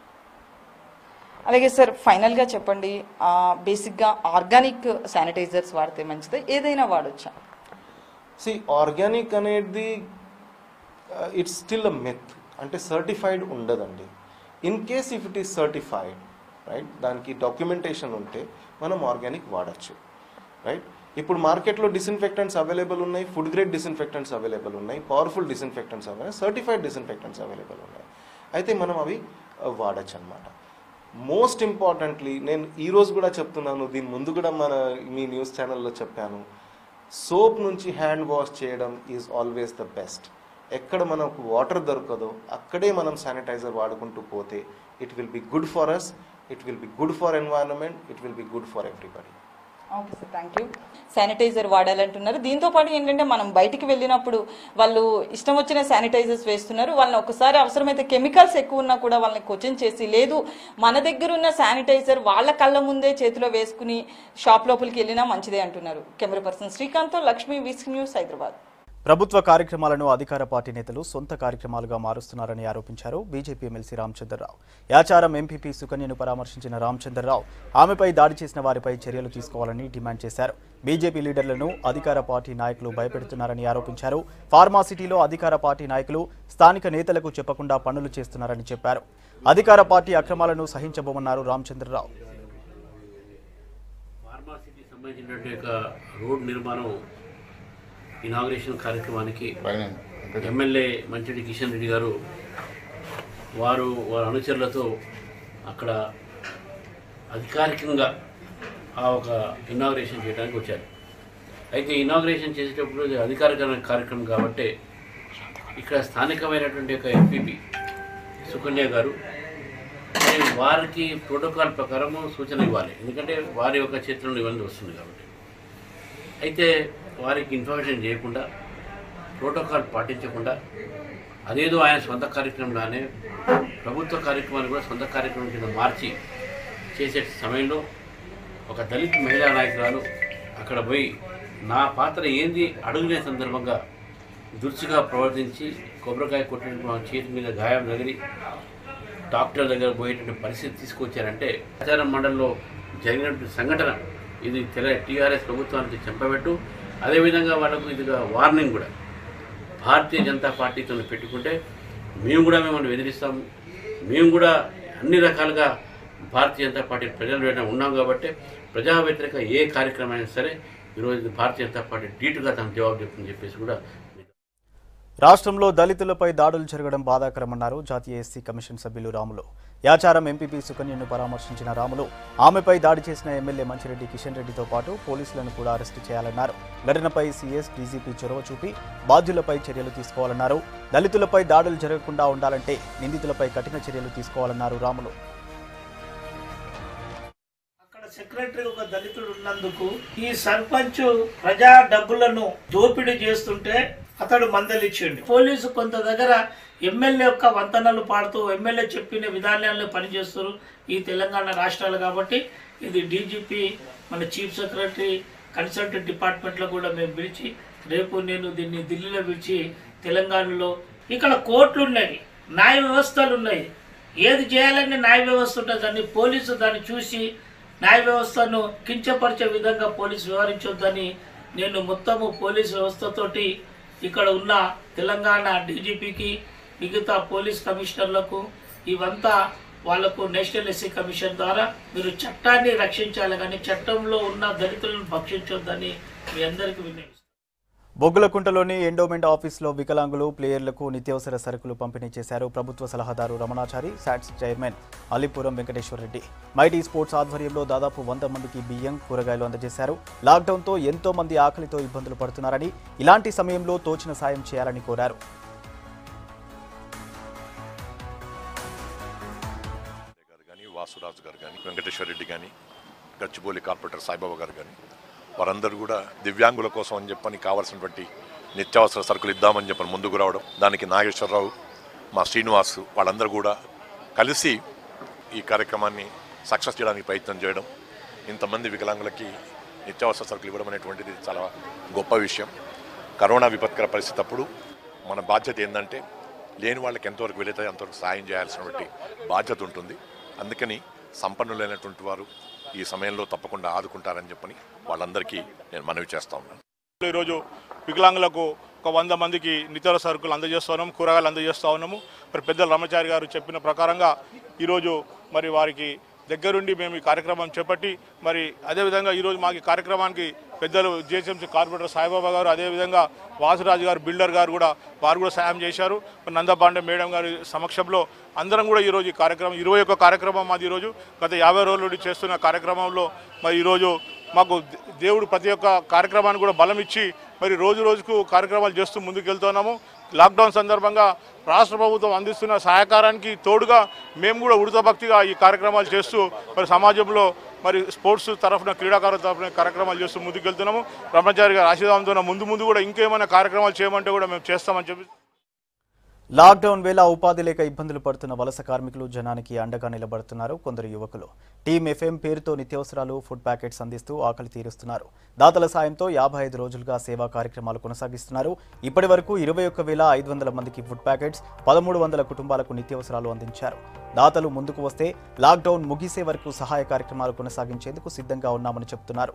అలాగే సార్ ఫైనల్గా చెప్పండి ఆ, బేసిక్గా ఆర్గానిక్ శానిటైజర్స్ వాడితే మంచిదా ఏదైనా వాడొచ్చా సి ఆర్గానిక్ అనేది ఇట్స్ స్టిల్ అ మిత్ అంటే సర్టిఫైడ్ ఉండదండి in case if it is certified right దానికి డాక్యుమెంటేషన్ ఉంటే మనం ఆర్గానిక్ వాడచ్చు రైట్ ఇప్పుడు మార్కెట్లో డిస్ఇన్ఫెక్టెంట్స్ అవైలబుల్ ఉన్నాయి ఫుడ్ గ్రేడ్ డిస్ఇన్ఫెక్టెంట్స్ అవైలబుల్ ఉన్నాయి powerful disinfectants available certified disinfectants available ఉన్నాయి అయితే మనం అవి uh, వాడచ్చు అనమాట మోస్ట్ ఇంపార్టెంట్లీ నేను ఈ రోజు కూడా చెప్తున్నాను దీని ముందు కూడా మన మీ న్యూస్ ఛానల్లో చెప్పాను సోప్ నుంచి హ్యాండ్ వాష్ చేయడం ఈజ్ ఆల్వేస్ ద బెస్ట్ ఎక్కడ మనకు వాటర్ దొరకదో అక్కడే మనం శానిటైజర్ వాడుకుంటూ పోతే it will be good for us it will be good for environment it will be good for everybody okay sir thank you sanitiser వాడాలంటున్నారు దీంతో పాటు ఏంటంటే మనం బయటికి వెళ్ళినప్పుడు వాళ్ళు ఇష్టం వచ్చిన శానిటైజర్స్ వేస్తున్నారు వాళ్ళని ఒకసారి అవసరమైతే కెమికల్స్ ఎక్కువ ఉన్నా కూడా వాళ్ళని క్వశ్చన్ చేసి లేదు మన దగ్గర ఉన్న శానిటైజర్ వాళ్ళ కళ్ళ ముందే చేతిలో వేసుకుని షాప్ లోపలికి వెళ్ళినా మంచిదే అంటున్నారు కెమెరా పర్సన్ శ్రీకాంత్ లక్ష్మీ విస్క్ న్యూస్ హైదరాబాద్ ప్రభుత్వ కార్యక్రమాలను అధికార పార్టీ నేతలు సొంత కార్యక్రమాలుగా మారుస్తున్నారని ఆరోపించారు BJP MLC Ramachandra Rao Yacharam MPP సుకన్యను పరామర్శించిన రామచంద్రరావు ఆమెపై దాడి చేసిన వారిపై చర్యలు తీసుకోవాలని డిమాండ్ చేశారు బీజేపీ లీడర్లను అధికార పార్టీ నాయకులు భయపెడుతున్నారని ఆరోపించారు ఫార్మాసిటీలో అధికార పార్టీ నాయకులు స్థానిక నేతలకు చెప్పకుండా పనులు చేస్తున్నారని చెప్పారు అధికార పార్టీ అక్రమాలను సహించబోమన్నారు రామచంద్రరావు ఫార్మాసిటీ సంబంధించినటువంటి యొక్క రోడ్ నిర్మాణం ఇనాగ్రేషన్ కార్యక్రమానికి ఎమ్మెల్యే మంచిరెడ్డి కిషన్ రెడ్డి గారు వారు వారి అనుచరులతో అక్కడ అధికారికంగా ఆ ఒక ఇనాగ్రేషన్ చేయడానికి వచ్చారు అయితే ఇనాగ్రేషన్ చేసేటప్పుడు ఇది అధికారిక కార్యక్రమం కాబట్టి ఇక్కడ స్థానికమైనటువంటి ఒక ఎంపీపీ సుకన్య గారు మరి వారికి ప్రోటోకాల్ ప్రకారం సూచన ఇవ్వాలి ఎందుకంటే వారి యొక్క చేతిలో ఇవన్నీ వస్తుంది కాబట్టి అయితే వారికి ఇన్ఫర్మేషన్ చేయకుండా ప్రోటోకాల్ పాటించకుండా అదేదో ఆయన సొంత కార్యక్రమంలానే ప్రభుత్వ కార్యక్రమాన్ని కూడా సొంత కార్యక్రమం కింద మార్చి చేసే సమయంలో ఒక దళిత మహిళా నాయకురాలు అక్కడ పోయి నా పాత్ర ఏంది అడుగునే సందర్భంగా దురుసుగా ప్రవర్తించి కొబ్బరికాయ కొట్టినటువంటి మా చేతి మీద గాయం తగిలి డాక్టర్ దగ్గర పోయేటువంటి పరిస్థితి తీసుకొచ్చారంటే ఆచారం మండలిలో జరిగినటువంటి సంఘటన ఇది తెల టీఆర్ఎస్ ప్రభుత్వానికి చెంపబెట్టు అదేవిధంగా వాళ్ళకు ఇదిగా వార్నింగ్ కూడా భారతీయ జనతా పార్టీతో పెట్టుకుంటే మేము కూడా మిమ్మల్ని బెదిరిస్తాము మేము కూడా అన్ని రకాలుగా భారతీయ జనతా పార్టీ ప్రజల వెంట ఉన్నాం కాబట్టి ప్రజా వ్యతిరేక ఏ కార్యక్రమం అయినా సరే ఈరోజు భారతీయ జనతా పార్టీ ధీటుగా తనకు జవాబు చెప్తుందని చెప్పేసి కూడా రాష్ట్రంలో దళితులపై దాడులు జరగడం బాధాకరమన్నారు జాతీయ ఎస్సీ కమిషన్ సభ్యులు రాములు యాచారం ఎంపీపీ సుకన్యను పరామర్శించిన రాములు ఆమెపై దాడి చేసిన ఎమ్మెల్యే మంచిరెడ్డి కిషన్ రెడ్డితో పాటు పోలీసులను కూడా అరెస్టు చేయాలన్నారు ఘటనపై సీఎస్ డీజీపీ చొరవ చూపి బాధ్యులపై చర్యలు తీసుకోవాలన్నారు దళితులపై దాడులు జరగకుండా ఉండాలంటే నిందితులపై కఠిన చర్యలు తీసుకోవాలన్నారు రాములు అక్కడ సెక్రటరీ ఒక దళితుడు ఉన్నందుకు ఈ సర్పంచ్ ప్రజా డబ్బులను దోపిడీ చేస్తుంటే అతడు మందలిచ్చిండు పోలీసు కొంత దగ్గర ఎమ్మెల్యే యొక్క వంతనలు పాడుతూ ఎమ్మెల్యే చెప్పిన విధానాలను పనిచేస్తారు ఈ తెలంగాణ రాష్ట్రాలు కాబట్టి ఇది డీజీపీ మన చీఫ్ సెక్రటరీ కన్సల్టెంట్ డిపార్ట్మెంట్లో కూడా మేము పిలిచి రేపు నేను దీన్ని ఢిల్లీలో పిలిచి తెలంగాణలో ఇక్కడ కోర్టులు ఉన్నాయి న్యాయ వ్యవస్థలు ఉన్నాయి ఏది చేయాలని న్యాయ వ్యవస్థ ఉంటుంది దాన్ని పోలీసు దాన్ని చూసి న్యాయ వ్యవస్థను కించపరిచే విధంగా పోలీసు వ్యవహరించొద్దని నేను మొత్తము పోలీస్ వ్యవస్థతోటి ఇక్కడ ఉన్న తెలంగాణ డీజీపీకి మిగతా పోలీస్ కమిషనర్లకు ఇవంతా వాళ్ళకు నేషనల్ ఎస్సీ కమిషన్ ద్వారా మీరు చట్టాన్ని రక్షించాలి కానీ చట్టంలో ఉన్న దళితులను భక్షించొద్దని మీ అందరికీ విన్నవిస్తున్నాను బొగ్గులకుంటలోని ఎండోమెంట్ ఆఫీసులో వికలాంగులు ప్లేయర్లకు నిత్యావసర సరుకులు పంపిణీ చేశారు ప్రభుత్వ సలహాదారు Ramanachari SATS chairman Alipuram Venkateswara Reddy mighty sports ఆధ్వర్యంలో దాదాపు వంద మందికి బియ్యం కూరగాయలు అందజేశారు లాక్డౌన్తో ఎంతో మంది ఆకలితో ఇబ్బందులు పడుతున్నారని ఇలాంటి సమయంలో తోచిన సాయం చేయాలని కోరారు గారు కానీ వాసురాజు గారు కానీ వెంకటేశ్వర రెడ్డి కానీ గచ్చిబౌలి కార్పొరేటర్ సాయిబాబా గారు కానీ వారందరూ కూడా దివ్యాంగుల కోసం అని చెప్పని కావాల్సినటువంటి నిత్యావసర సరుకులు ఇద్దామని చెప్పని ముందుకు రావడం దానికి నాగేశ్వరరావు మా శ్రీనివాస్ వాళ్ళందరూ కూడా కలిసి ఈ కార్యక్రమాన్ని సక్సెస్ చేయడానికి ప్రయత్నం చేయడం ఇంతమంది వికలాంగులకి నిత్యావసర సరుకులు ఇవ్వడం అనేటువంటిది చాలా గొప్ప విషయం కరోనా విపత్కర పరిస్థితి అప్పుడు మన బాధ్యత ఏంటంటే లేని వాళ్ళకి ఎంతవరకు వెళితే అంతవరకు సాయం చేయాల్సినటువంటి బాధ్యత ఉంటుంది అందుకని సంపన్నులైనటువంటి వారు ఈ సమయంలో తప్పకుండా ఆదుకుంటారని చెప్పని వాళ్ళందరికీ నేను మనవి చేస్తా ఉన్నాను ఈరోజు వికలాంగులకు ఒక వంద మందికి నిత్యావసర సరుకులు అందజేస్తా ఉన్నాము కూరగాయలు అందజేస్తూ ఉన్నాము మరి పెద్దల రామచారి గారు చెప్పిన ప్రకారంగా ఈరోజు మరి వారికి దగ్గరుండి మేము ఈ కార్యక్రమం చేపట్టి మరి అదేవిధంగా ఈరోజు మాకు ఈ కార్యక్రమానికి పెద్దలు జిహెచ్ఎంసీ కార్పొరేటర్ సాయిబాబా గారు అదేవిధంగా వాసురాజు గారు బిల్డర్ గారు కూడా వారు కూడా సాయం చేశారు మరి నందపాండే మేడం గారి సమక్షంలో అందరం కూడా ఈరోజు ఈ కార్యక్రమం ఇరవై ఒక్క కార్యక్రమం మాది ఈరోజు గత యాభై రోజుల నుండి చేస్తున్న కార్యక్రమంలో మరి ఈరోజు మాకు దే- దేవుడు ప్రతి ఒక్క కార్యక్రమాన్ని కూడా బలం ఇచ్చి మరి రోజు రోజుకు కార్యక్రమాలు చేస్తూ ముందుకెళ్తున్నాము లాక్డౌన్ సందర్భంగా రాష్ట్ర ప్రభుత్వం అందిస్తున్న సహకారానికి తోడుగా మేము కూడా ఉడత భక్తిగా ఈ కార్యక్రమాలు చేస్తూ మరి సమాజంలో మరి స్పోర్ట్స్ తరఫున క్రీడాకారుల తరఫున కార్యక్రమాలు చేస్తూ ముందుకెళ్తున్నాము బ్రహ్మచారి గారి ఆశీర్వాదంతో ముందు ముందు కూడా ఇంకేమైనా కార్యక్రమాలు చేయమంటే కూడా మేము చేస్తామని చెప్పి లాక్డౌన్ వేళ ఉపాధి లేక ఇబ్బందులు పడుతున్న వలస కార్మికులు జనానికి అండగా నిలబడుతున్నారు కొందరు యువకులు టీమ్ ఎఫ్ఎం పేరుతో నిత్యావసరాలు ఫుడ్ ప్యాకెట్స్ అందిస్తూ ఆకలి తీరుస్తున్నారు దాతల సాయంతో యాభై ఐదు రోజులుగా సేవా కార్యక్రమాలు కొనసాగిస్తున్నారు ఇప్పటి వరకు ఇరవై ఒక్క వేల ఐదు వందల మందికి ఫుడ్ ప్యాకెట్స్ పదమూడు వందల కుటుంబాలకు నిత్యావసరాలు అందించారు దాతలు ముందుకు వస్తే లాక్డౌన్ ముగిసే వరకు సహాయ కార్యక్రమాలు కొనసాగించేందుకు సిద్ధంగా ఉన్నామని చెబుతున్నారు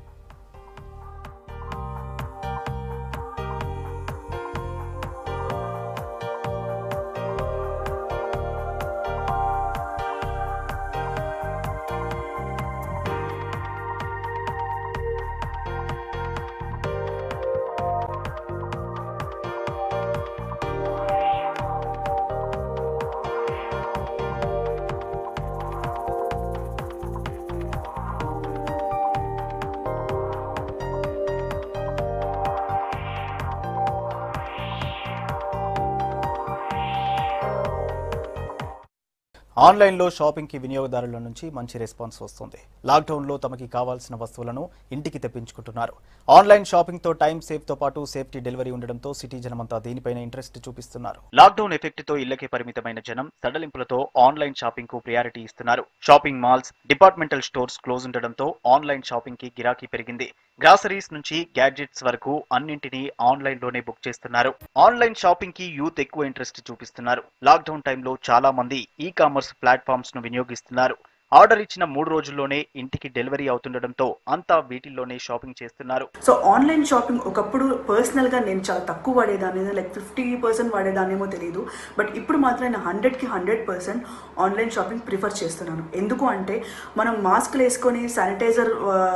ఆన్లైన్లో షాపింగ్కి వినియోగదారుల నుంచి మంచి రెస్పాన్స్ వస్తుంది లాక్డౌన్లో తమకి కావాల్సిన వస్తువులను ఇంటికి తెప్పించుకుంటున్నారు ఆన్లైన్ షాపింగ్తో టైం సేఫ్తో పాటు సేఫ్టీ డెలివరీ ఉండడంతో సిటీ జనమంతా దీనిపైన ఇంట్రెస్ట్ చూపిస్తున్నారు లాక్డౌన్ ఎఫెక్ట్ తో ఇళ్లకే పరిమితమైన జనం సడలింపులతో ఆన్లైన్ షాపింగ్ కు ప్రియారిటీ ఇస్తున్నారు shopping malls departmental stores close ఉండడంతో ఆన్లైన్ షాపింగ్ కి గిరాకీ పెరిగింది గ్రాసరీస్ నుంచి గ్యాడ్జెట్స్ వరకు అన్నింటినీ ఆన్లైన్ లోనే బుక్ చేస్తున్నారు ఆన్లైన్ షాపింగ్ కి యూత్ ఎక్కువ ఇంట్రెస్ట్ చూపిస్తున్నారు లాక్డౌన్ టైంలో చాలా మంది ఈ కామర్స్ ప్లాట్ఫామ్స్ ను వినియోగిస్తున్నారు ఆర్డర్ ఇచ్చిన మూడు రోజుల్లోనే ఇంటికి డెలివరీ అవుతుండటంతో అంతా వీటిల్లోనే షాపింగ్ చేస్తున్నారు సో ఆన్లైన్ షాపింగ్ ఒకప్పుడు పర్సనల్గా నేను చాలా తక్కువ వాడేదాన్ని లైక్ ఫిఫ్టీ పర్సెంట్ వాడేదాన్నేమో తెలియదు బట్ ఇప్పుడు మాత్రం నేను హండ్రెడ్కి hundred percent online shopping prefer చేస్తున్నాను ఎందుకు అంటే మనం మాస్క్లు వేసుకొని శానిటైజర్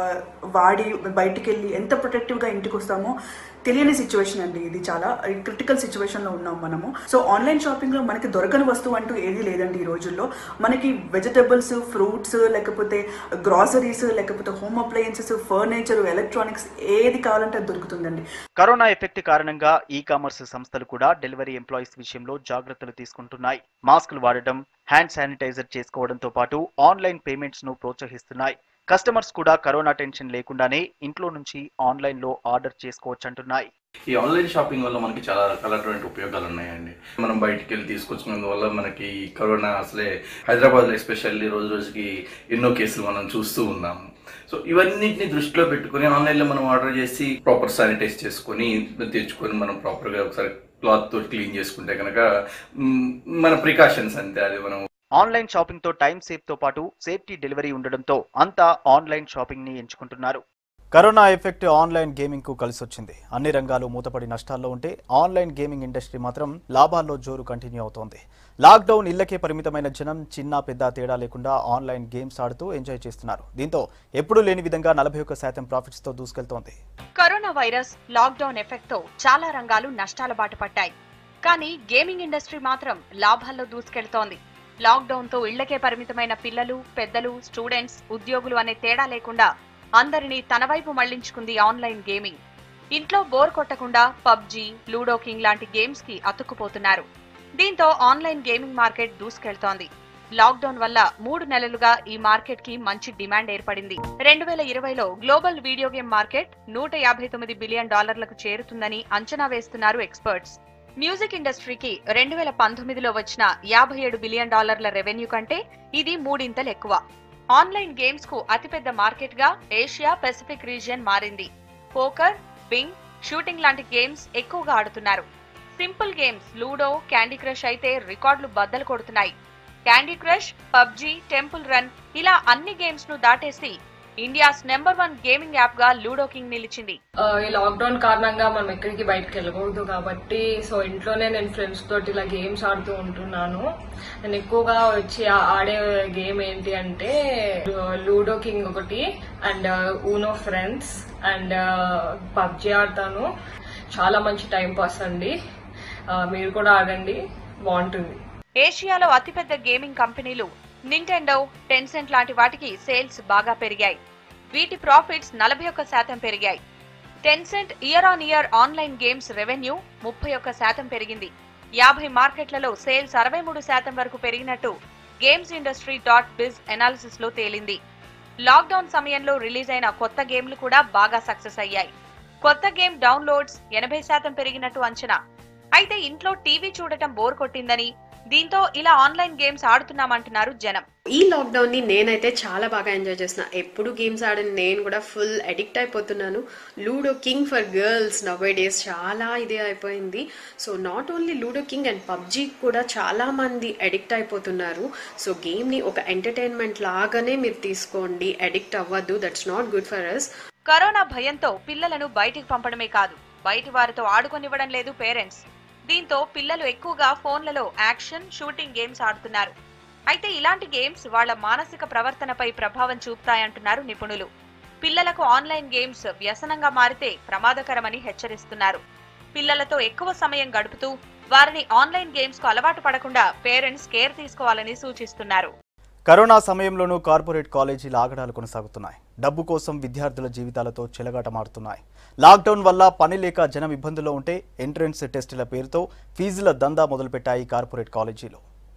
వాడి బయటికి వెళ్ళి ఎంత ప్రొటెక్టివ్గా ఇంటికి వస్తామో తెలియని సిచ్యువేషన్ అండి ఇది చాలా క్రిటికల్ సిచ్యువేషన్లో ఉన్నాం మనము సో ఆన్లైన్ షాపింగ్లో మనకి దొరకని వస్తువు అంటూ ఏది లేదండి ఈ రోజుల్లో మనకి వెజిటబుల్స్ ఫ్రూట్స్ లేకపోతే గ్రాసరీస్ లేకపోతే హోమ్ అప్లయన్సెస్ ఫర్నిచర్ ఎలక్ట్రానిక్స్ ఏది కావాలంటే అది దొరుకుతుందండి కరోనా ఎఫెక్ట్ కారణంగా ఈ కామర్స్ సంస్థలు కూడా డెలివరీ ఎంప్లాయీస్ విషయంలో జాగ్రత్తలు తీసుకుంటున్నాయి మాస్కులు వాడటం హ్యాండ్ శానిటైజర్ చేసుకోవడంతో పాటు ఆన్లైన్ పేమెంట్స్ ను ప్రోత్సహిస్తున్నాయి కస్టమర్స్ కూడా కరోనా టెన్షన్ లేకుండానే ఇంట్లో నుంచి ఆన్లైన్ లో ఆర్డర్ చేసుకోవచ్చు అంటున్నాయి ఈ ఆన్లైన్ షాపింగ్ వల్ల మనకి చాలా రకాలైనటువంటి ఉపయోగాలు ఉన్నాయండి మనం బయటికి వెళ్ళి తీసుకొచ్చినందువల్ల మనకి ఈ కరోనా అసలే హైదరాబాద్లో ఎస్పెషల్లీ రోజు రోజుకి ఎన్నో కేసులు మనం చూస్తూ ఉన్నాము సో ఇవన్నిటిని దృష్టిలో పెట్టుకొని ఆన్లైన్లో మనం ఆర్డర్ చేసి ప్రాపర్ శానిటైజ్ చేసుకొని తెచ్చుకొని మనం ప్రాపర్గా ఒకసారి క్లాత్ తోటి క్లీన్ చేసుకుంటే కనుక మ్, మన ప్రికాషన్స్ అంతే అది మనం ఆన్లైన్ షాపింగ్ తో టైం సేఫ్ తో పాటు సేఫ్టీ డెలివరీ ఉండడంతో అంతా ఆన్లైన్ షాపింగ్ ని ఎంచుకుంటున్నారు కరోనా ఎఫెక్ట్ ఆన్లైన్ గేమింగ్ కు కలిసొచ్చింది అన్ని రంగాలు మూతపడి నష్టాల్లో ఉంటే ఆన్లైన్ గేమింగ్ ఇండస్ట్రీ మాత్రం లాభాల్లో జోరు కంటిన్యూ అవుతోంది లాక్డౌన్ ఇళ్లకే పరిమితమైన జనం చిన్న పెద్ద తేడా లేకుండా ఆన్లైన్ గేమ్స్ ఆడుతూ ఎంజాయ్ చేస్తున్నారు దీంతో ఎప్పుడూ లేని విధంగా నలభై ఒక్క శాతం ప్రాఫిట్స్ తో దూసుకెళ్తోంది కరోనా వైరస్ లాక్డౌన్ ఎఫెక్ట్ తో చాలా రంగాలు నష్టాల బాట పట్టాయి కానీ గేమింగ్ ఇండస్ట్రీ మాత్రం లాభాల్లో దూసుకెళ్తోంది లాక్డౌన్ తో ఇళ్లకే పరిమితమైన పిల్లలు పెద్దలు స్టూడెంట్స్ ఉద్యోగులు అనే తేడా లేకుండా అందరినీ తన వైపు మళ్లించుకుంది ఆన్లైన్ గేమింగ్ ఇంట్లో బోర్ కొట్టకుండా పబ్జీ లూడో కింగ్ లాంటి గేమ్స్ కి అతుక్కుపోతున్నారు దీంతో ఆన్లైన్ గేమింగ్ మార్కెట్ దూసుకెళ్తోంది లాక్డౌన్ వల్ల మూడు నెలలుగా ఈ మార్కెట్ కి మంచి డిమాండ్ ఏర్పడింది రెండు వేల ఇరవైలో గ్లోబల్ వీడియో గేమ్ మార్కెట్ నూట యాభై తొమ్మిది బిలియన్ డాలర్లకు చేరుతుందని అంచనా వేస్తున్నారు ఎక్స్పర్ట్స్ మ్యూజిక్ ఇండస్ట్రీకి రెండు వేల పంతొమ్మిదిలో వచ్చిన యాభై ఏడు బిలియన్ డాలర్ల రెవెన్యూ కంటే ఇది మూడింతలు ఎక్కువ ఆన్లైన్ గేమ్స్ కు అతిపెద్ద మార్కెట్ గా ఏషియా పెసిఫిక్ రీజియన్ మారింది పోకర్ బింగ్ షూటింగ్ లాంటి గేమ్స్ ఎక్కువగా ఆడుతున్నారు simple games Ludo Candy Crush అయితే రికార్డులు బద్దలు కొడుతున్నాయి Candy Crush PUBG Temple Run ఇలా అన్ని గేమ్స్ ను దాటేసి India's number one gaming app గా లూడో కింగ్ నిలిచింది ఆ, ఈ లాక్డౌన్ కారణంగా మనం ఎక్కడికి బయటకు వెళ్ళకూడదు కాబట్టి సో ఇంట్లోనే నేను ఫ్రెండ్స్ తోటి ఇలా గేమ్స్ ఆడుతూ ఉంటున్నాను నేను ఎక్కువగా వచ్చి ఆ- ఆడే గేమ్ ఏంటి అంటే లూడో కింగ్ ఒకటి and Uno friends and PUBG ఆడతాను చాలా మంచి టైం పాస్ అండి ఆ, మీరు కూడా ఆడండి బాగుంటుంది ఏషియాలో అతిపెద్ద గేమింగ్ కంపెనీలు నింటెండో టెన్సెంట్ లాంటి వాటికి సేల్స్ బాగా పెరిగాయి వీటి ప్రాఫిట్స్ నలభై ఒక్క శాతం పెరిగాయి Tencent year on year online games revenue ముప్పై ఒక్క శాతం పెరిగింది యాభై మార్కెట్లలో సేల్స్ అరవై మూడు శాతం వరకు పెరిగినట్టు games industry dot biz analysis లో తేలింది లాక్డౌన్ సమయంలో రిలీజ్ అయిన కొత్త గేమ్లు కూడా బాగా సక్సెస్ అయ్యాయి కొత్త గేమ్ డౌన్లోడ్స్ ఎనభై శాతం పెరిగినట్టు అంచనా అయితే ఇంట్లో టీవీ చూడటం బోర్ కొట్టిందని దీంతో ఇలా ఆన్లైన్ గేమ్స్ ఆడుతున్నామంటున్నారు జనం ఈ లాక్డౌన్ ని నేనైతే చాలా బాగా ఎంజాయ్ చేసిన ఎప్పుడు గేమ్స్ ఆడని నేను కూడా ఫుల్ అడిక్ట్ అయిపోతున్నాను Ludo King for girls nowadays చాలా ఇదే అయిపోయింది so not only Ludo King and PUBG కూడా చాలా మంది అడిక్ట్ అయిపోతున్నారు సో గేమ్ ని ఒక ఎంటర్టైన్మెంట్ లాగానే మీరు తీసుకోండి అడిక్ట్ అవ్వద్దు that's not good for us corona భయంతో పిల్లలను బయటికి పంపడమే కాదు బయటి వారితో ఆడుకొనివ్వడం లేదు పేరెంట్స్ దీంతో పిల్లలు ఎక్కువగా ఫోన్లలో యాక్షన్ షూటింగ్ గేమ్స్ ఆడుతున్నారు అయితే ఇలాంటి గేమ్స్ వాళ్ళ మానసిక ప్రవర్తనపై ప్రభావం చూపుతాయంటున్నారు నిపుణులు పిల్లలకు ఆన్లైన్ గేమ్స్ వ్యసనంగా మారితే ప్రమాదకరమని హెచ్చరిస్తున్నారు పిల్లలతో ఎక్కువ సమయం గడుపుతూ వారిని ఆన్లైన్ గేమ్స్ కు అలవాటు పడకుండా పేరెంట్స్ కేర్ తీసుకోవాలని సూచిస్తున్నారు కరోనా సమయంలోనూ కార్పొరేట్ కాలేజీల ఆగడాలు కొనసాగుతున్నాయి డబ్బు కోసం విద్యార్థుల జీవితాలతో చెలగాటమాడుతున్నాయి లాక్డౌన్ వల్ల పని లేక జనం ఇబ్బందుల్లో ఉంటే ఎంట్రన్స్ టెస్టుల పేరుతో ఫీజుల దందా మొదలుపెట్టాయి కార్పొరేట్ కాలేజీలు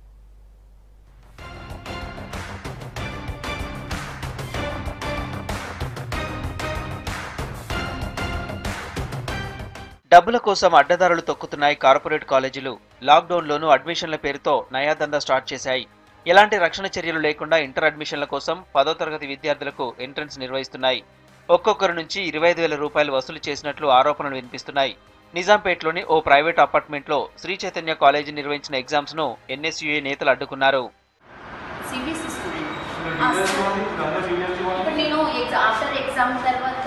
డబ్బుల కోసం అడ్డదారులు తొక్కుతున్నాయి కార్పొరేట్ కాలేజీలు లాక్డౌన్లోనూ అడ్మిషన్ల పేరుతో నయాదందా స్టార్ట్ చేశాయి ఎలాంటి రక్షణ చర్యలు లేకుండా ఇంటర్ అడ్మిషన్ల కోసం పదో తరగతి విద్యార్థులకు ఎంట్రన్స్ నిర్వహిస్తున్నాయి ఒక్కొక్కరి నుంచి ఇరవై ఐదు వేల రూపాయలు వసూలు చేసినట్లు ఆరోపణలు వినిపిస్తున్నాయి నిజాంపేటలోని ఓ ప్రైవేట్ అపార్ట్మెంట్లో శ్రీ చైతన్య కాలేజీ నిర్వహించిన ఎగ్జామ్స్ ను ఎన్ఎస్యుఏ నేతలు అడ్డుకున్నారు సిబిఎస్ఈ స్టూడెంట్ ఇప్పుడు నేను ఆఫ్టర్ ఎగ్జామ్ తర్వాత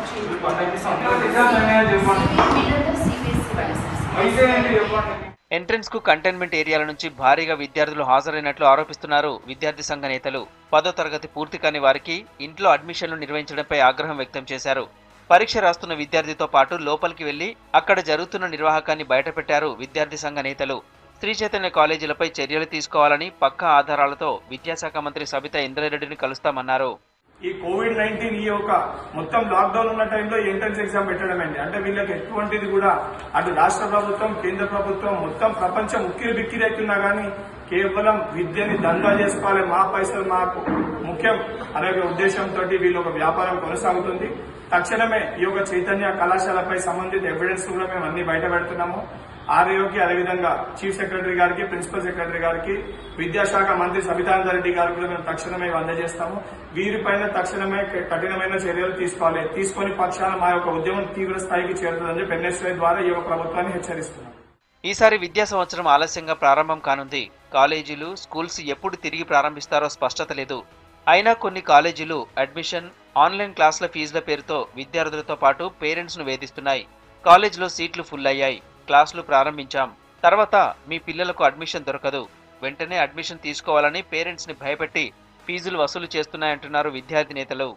ఎంట్రన్స్ కు కంటైన్మెంట్ ఏరియాల నుంచి భారీగా విద్యార్థులు హాజరైనట్లు ఆరోపిస్తున్నారు విద్యార్థి సంఘ నేతలు పదో తరగతి పూర్తి కాని వారికి ఇంట్లో అడ్మిషన్లు నిర్వహించడంపై ఆగ్రహం వ్యక్తం చేశారు పరీక్ష రాస్తున్న విద్యార్థితో పాటు లోపలికి వెళ్లి అక్కడ జరుగుతున్న నిర్వాహకాన్ని బయటపెట్టారు విద్యార్థి సంఘ నేతలు శ్రీ చైతన్య కాలేజీలపై చర్యలు తీసుకోవాలని పక్కా ఆధారాలతో విద్యాశాఖ మంత్రి సబితా ఇంద్రారెడ్డిని కలుస్తామన్నారు ఈ కోవిడ్ నైన్టీన్ ఈ యొక్క మొత్తం లాక్డౌన్ ఉన్న టైంలో ఎంట్రన్స్ ఎగ్జామ్ పెట్టడం అండి అంటే వీళ్ళకి ఎటువంటిది కూడా అటు రాష్ట్ర ప్రభుత్వం కేంద్ర ప్రభుత్వం మొత్తం ప్రపంచం ఉక్కిరి బిక్కిరి అవుతున్నా కానీ కేవలం విద్యని దందా చేసుకోవాలి మా పైసలు మాకు ముఖ్యం అనే ఉద్దేశంతో వీళ్ళు ఒక వ్యాపారం కొనసాగుతుంది తక్షణమే ఈ యొక్క చైతన్య కళాశాలపై సంబంధిత ఎవిడెన్స్ కూడా మేము అన్ని బయట పెడుతున్నాము ఆర్ఏఓకి అదేవిధంగా చీఫ్ సెక్రటరీ గారికి ప్రిన్సిపల్ సెక్రటరీ గారికి విద్యాశాఖ మంత్రి సబితానంద రెడ్డి గారికి కూడా మేము తక్షణమే ఇవి అందజేస్తాము వీరిపైన తక్షణమే కఠినమైన చర్యలు తీసుకోవాలి తీసుకొని పక్షాన మా యొక్క ఉద్యమం తీవ్ర స్థాయికి చేరుతుందని చెప్పి ఎన్ఎస్ఐ ద్వారా ఈ యొక్క ప్రభుత్వాన్ని హెచ్చరిస్తున్నాం ఈసారి విద్యా సంవత్సరం ఆలస్యంగా ప్రారంభం కానుంది కాలేజీలు స్కూల్స్ ఎప్పుడు తిరిగి ప్రారంభిస్తారో స్పష్టత లేదు అయినా కొన్ని కాలేజీలు అడ్మిషన్ ఆన్లైన్ క్లాసుల ఫీజుల పేరుతో విద్యార్థులతో పాటు పేరెంట్స్ ను వేధిస్తున్నాయి కాలేజీలో సీట్లు ఫుల్ అయ్యాయి క్లాసులు ప్రారంభించాం తర్వాత మీ పిల్లలకు అడ్మిషన్ దొరకదు వెంటనే అడ్మిషన్ తీసుకోవాలని పేరెంట్స్ ని భయపెట్టి ఫీజులు వసూలు చేస్తున్నాయంటున్నారు విద్యార్థి నేతలు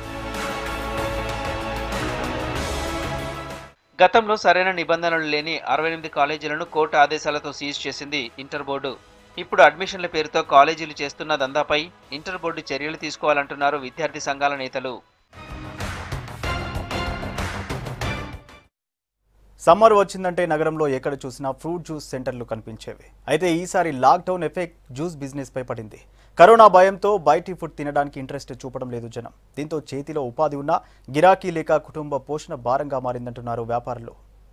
గతంలో సరైన నిబంధనలు లేని అరవై ఎనిమిది కాలేజీలను కోర్టు ఆదేశాలతో సీజ్ చేసింది ఇంటర్ బోర్డు ఇప్పుడు అడ్మిషన్ల పేరుతో కాలేజీలు చేస్తున్న దందాపై ఇంటర్ బోర్డు చర్యలు తీసుకోవాలంటున్నారు విద్యార్థి సంఘాల నేతలు సమ్మర్ వచ్చిందంటే నగరంలో ఎక్కడ చూసినా ఫ్రూట్ జ్యూస్ సెంటర్లు కనిపించేవి అయితే ఈసారి లాక్డౌన్ ఎఫెక్ట్ జ్యూస్ బిజినెస్ పై పడింది కరోనా భయంతో బయటి ఫుడ్ తినడానికి ఇంట్రెస్ట్ చూపడం లేదు జనం దీంతో చేతిలో ఉపాధి ఉన్నా గిరాకీ లేక కుటుంబ పోషణ భారంగా మారిందంటున్నారు వ్యాపారులు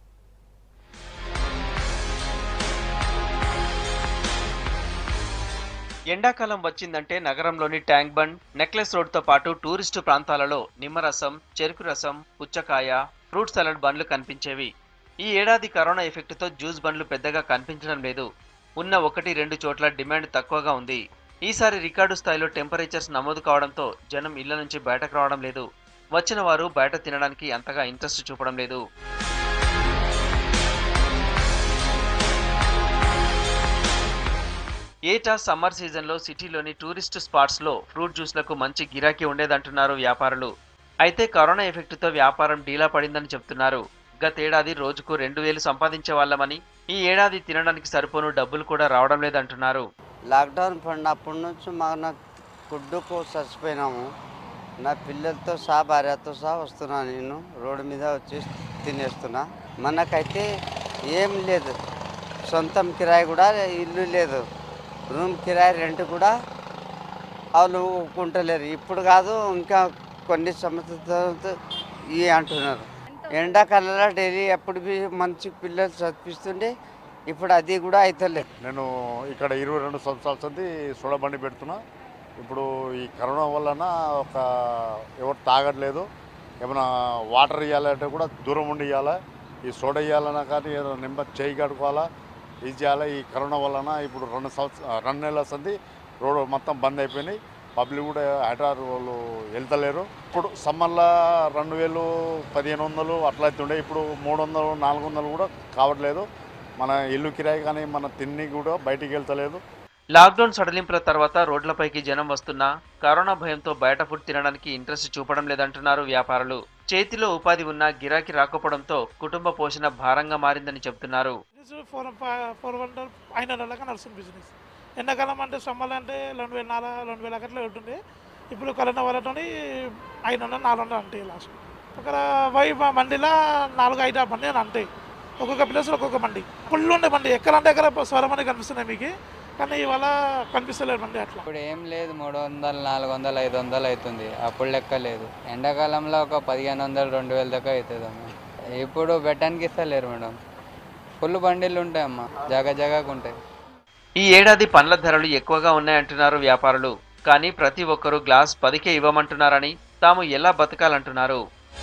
ఎండాకాలం వచ్చిందంటే నగరంలోని ట్యాంక్ బండ్ నెక్లెస్ రోడ్తో పాటు టూరిస్టు ప్రాంతాలలో నిమ్మరసం చెరుకు రసం పుచ్చకాయ ఫ్రూట్ సలాడ్ బండ్లు కనిపించేవి ఈ ఏడాది కరోనా ఎఫెక్ట్తో జ్యూస్ బండ్లు పెద్దగా కనిపించడం లేదు ఉన్న ఒకటి రెండు చోట్ల డిమాండ్ తక్కువగా ఉంది ఈసారి రికార్డు స్థాయిలో టెంపరేచర్స్ నమోదు కావడంతో జనం ఇళ్ల నుంచి బయటకు రావడం లేదు వచ్చిన వారు బయట తినడానికి అంతగా ఇంట్రెస్ట్ చూపడం లేదు ఏటా సమ్మర్ సీజన్లో సిటీలోని టూరిస్ట్ స్పాట్స్లో ఫ్రూట్ జ్యూస్లకు మంచి గిరాకీ ఉండేదంటున్నారు వ్యాపారులు అయితే కరోనా ఎఫెక్ట్తో వ్యాపారం డీలా పడిందని చెప్తున్నారు గతేడాది రోజుకు రెండు వేలు సంపాదించే వాళ్ళమని ఈ ఏడాది తినడానికి సరిపోను డబ్బులు కూడా రావడం లేదంటున్నారు లాక్డౌన్ పడినప్పటి నుంచి మాకు నా ఫుడ్కు చచ్చిపోయినాము నా పిల్లలతో సహా భార్యతో సహా వస్తున్నా నేను రోడ్డు మీద వచ్చి తినేస్తున్నా మనకైతే ఏం లేదు సొంతం కిరాయి కూడా ఇల్లు లేదు రూమ్ కిరాయి రెంట్ కూడా వాళ్ళు ఒప్పుకుంటలేరు ఇప్పుడు కాదు ఇంకా కొన్ని సంవత్సరాల తర్వాత ఇవి అంటున్నారు ఎండాకాలంలో డైలీ ఎప్పుడు బి మంచి పిల్లలు చదివిస్తుంటే ఇప్పుడు అది కూడా అవుతలేదు నేను ఇక్కడ ఇరవై రెండు సంవత్సరాల సంది సోడా బండి పెడుతున్నా ఇప్పుడు ఈ కరోనా వలన ఒక ఎవరు తాగట్లేదు ఏమైనా వాటర్ ఇవ్వాలంటే కూడా దూరం ఉండి ఇవ్వాలి ఈ సోడా ఇవ్వాలన్నా కానీ ఏదో నిమ్మ చేయి కడుకోవాలా ఇది చేయాలి ఈ కరోనా వలన ఇప్పుడు రెండు సంవత్సరం రెండు నెలల సంది రోడ్డు మొత్తం బంద్ అయిపోయినాయి పబ్లిక్ కూడా హైదరాబాద్ వాళ్ళు వెళ్తలేరు ఇప్పుడు సమ్మర్లో రెండు వేలు పదిహేను వందలు అట్లా అవుతుండే ఇప్పుడు మూడు వందలు నాలుగు వందలు కూడా కావట్లేదు మన ఇల్లు కిరాయి కానీ మన తిండి కూడా బయటికి వెళ్తలేదు లాక్డౌన్ సడలింపుల తర్వాత రోడ్లపైకి జనం వస్తున్నా కరోనా భయంతో బయట ఫుడ్ తినడానికి ఇంట్రెస్ట్ చూపడం లేదంటున్నారు వ్యాపారులు చేతిలో ఉపాధి ఉన్నా గిరాకీ రాకపోవడంతో కుటుంబ పోషణ భారంగా మారిందని చెబుతున్నారు బిజినెస్ ఫోర్ ఫోర్ హండ్రెడ్ ఐదు నెలలుగా నడుస్తుంది బిజినెస్ ఎండాకాలం అంటే సమ్మర్ అంటే రెండు వేల నాలుగు రెండు వేల అట్లా ఉంటుండే ఇప్పుడు కరోనా వల్లతో ఐదు వందలు నాలుగు వందలు అంటే లాస్ట్ ఒక వై మండిలో నాలుగు ఐదు బండి అని అంటాయి ఒక్కొక్క ప్లేస్లో ఒక్కొక్క మండి ఫుల్ ఉండే మండి ఎక్కడంటే ఎక్కడ స్వరం మంది కనిపిస్తున్నాయి మీకు కానీ ఇవాళ కనిపిస్తలేదు మండి అట్లా ఇప్పుడు ఏం లేదు మూడు వందలు నాలుగు వందలు ఐదు వందలు అవుతుంది అప్పుడు లెక్క లేదు ఎండాకాలంలో ఒక పదిహేను వందలు రెండు వేల దాకా అవుతుంది అమ్మ ఇప్పుడు పెట్టడానికి ఇస్తలేరు మేడం ఫుల్ బండిలు ఉంటాయి అమ్మ జగ జగకు ఉంటాయి ఈ ఏడాది పండ్ల ధరలు ఎక్కువగా ఉన్నాయంటున్నారు వ్యాపారులు కానీ ప్రతి ఒక్కరూ గ్లాస్ పదికే ఇవ్వమంటున్నారని తాము ఎలా బతకాలంటున్నారు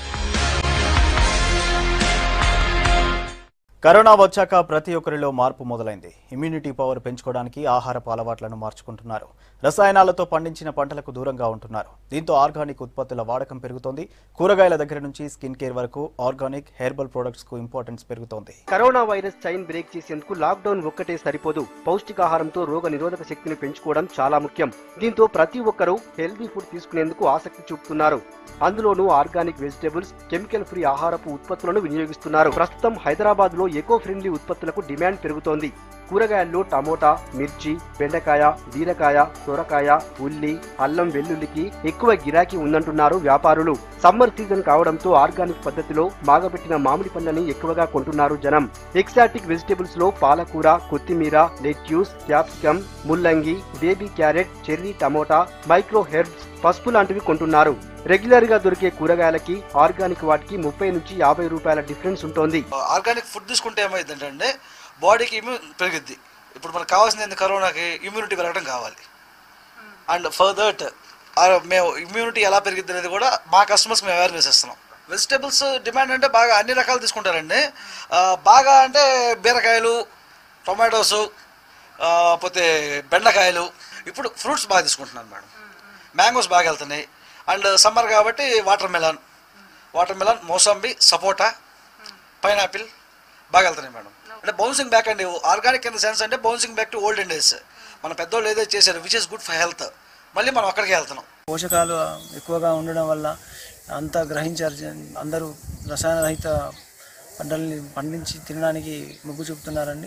కరోనా వచ్చాక ప్రతి ఒక్కరిలో మార్పు మొదలైంది ఇమ్యూనిటీ పవర్ పెంచుకోవడానికి ఆహారపు అలవాట్లను మార్చుకుంటున్నారు రసాయనాలతో పండించిన పంటలకు దూరంగా ఉంటున్నారు దీంతో ఆర్గానిక్ ఉత్పత్తుల వాడకం పెరుగుతోంది కూరగాయల దగ్గర నుంచి స్కిన్ కేర్ వరకు ఆర్గానిక్ హెర్బల్ ప్రొడక్ట్స్ కు ఇంపార్టెన్స్ పెరుగుతోంది కరోనా వైరస్ చైన్ బ్రేక్ చేసేందుకు లాక్డౌన్ ఒక్కటే సరిపోదు పౌష్టికాహారంతో రోగ నిరోధక శక్తిని పెంచుకోవడం చాలా ముఖ్యం దీంతో ప్రతి ఒక్కరూ హెల్దీ ఫుడ్ తీసుకునేందుకు ఆసక్తి చూపుతున్నారు అందులోనూ ఆర్గానిక్ వెజిటేబుల్స్ కెమికల్ ఫ్రీ ఆహారపు ఉత్పత్తులను వినియోగిస్తున్నారు ప్రస్తుతం హైదరాబాద్ లో ఎకో ఫ్రెండ్లీ ఉత్పత్తులకు డిమాండ్ పెరుగుతోంది కూరగాయల్లో టమోటా మిర్చి బెండకాయ బీరకాయ సొరకాయ ఉల్లి అల్లం వెల్లుల్లికి ఎక్కువ గిరాకీ ఉందంటున్నారు వ్యాపారులు సమ్మర్ సీజన్ కావడంతో ఆర్గానిక్ పద్ధతిలో మాగబెట్టిన మామిడి పండ్లని ఎక్కువగా కొంటున్నారు జనం ఎక్సాటిక్ వెజిటేబుల్స్ లో పాలకూర కొత్తిమీర లెట్యూస్ క్యాప్సికమ్ ముల్లంగి baby carrot cherry tomato micro herbs పసుపు లాంటివి కొంటున్నారు రెగ్యులర్ గా దొరికే కూరగాయలకి ఆర్గానిక్ వాటికి ముప్పై నుంచి యాభై రూపాయల డిఫరెన్స్ ఉంటుంది ఆర్గానిక్ ఫుడ్ తీసుకుంటే ఏమైందంటే బాడీకి ఇమ్యూన్ పెరుగుద్ది ఇప్పుడు మనకు కావాల్సింది ఏంది కరోనాకి ఇమ్యూనిటీ పెరగడం కావాలి అండ్ ఫర్దర్ మేము ఇమ్యూనిటీ ఎలా పెరిగిద్ది అనేది కూడా మా కస్టమర్స్ మేము అవేర్నెస్ ఇస్తున్నాం వెజిటేబుల్స్ డిమాండ్ అంటే బాగా అన్ని రకాలు తీసుకుంటారండి ఆ, బాగా అంటే బీరకాయలు టొమాటోస్ పోతే బెండకాయలు ఇప్పుడు ఫ్రూట్స్ బాగా తీసుకుంటున్నాను మేడం మ్యాంగోస్ బాగా వెళ్తున్నాయి అండ్ సమ్మర్ కాబట్టి watermelon watermelon mosambi sapota pineapple బాగా వెళ్తున్నాయి మేడం అంటే బౌన్సింగ్ బ్యాక్ అండి ఆర్గానిక్ ఇన్ ద సెన్స్ అంటే bouncing back to olden days మన పెద్దోళ్ళు ఏదైతే చేశారు which is good for health మళ్ళీ మనం అక్కడికి వెళ్తున్నాం పోషకాలు ఎక్కువగా ఉండడం వల్ల అంతా గ్రహించారు జన్- అందరూ రసాయన రహిత పంటల్ని పండించి తినడానికి మొగ్గు చూపుతున్నారండి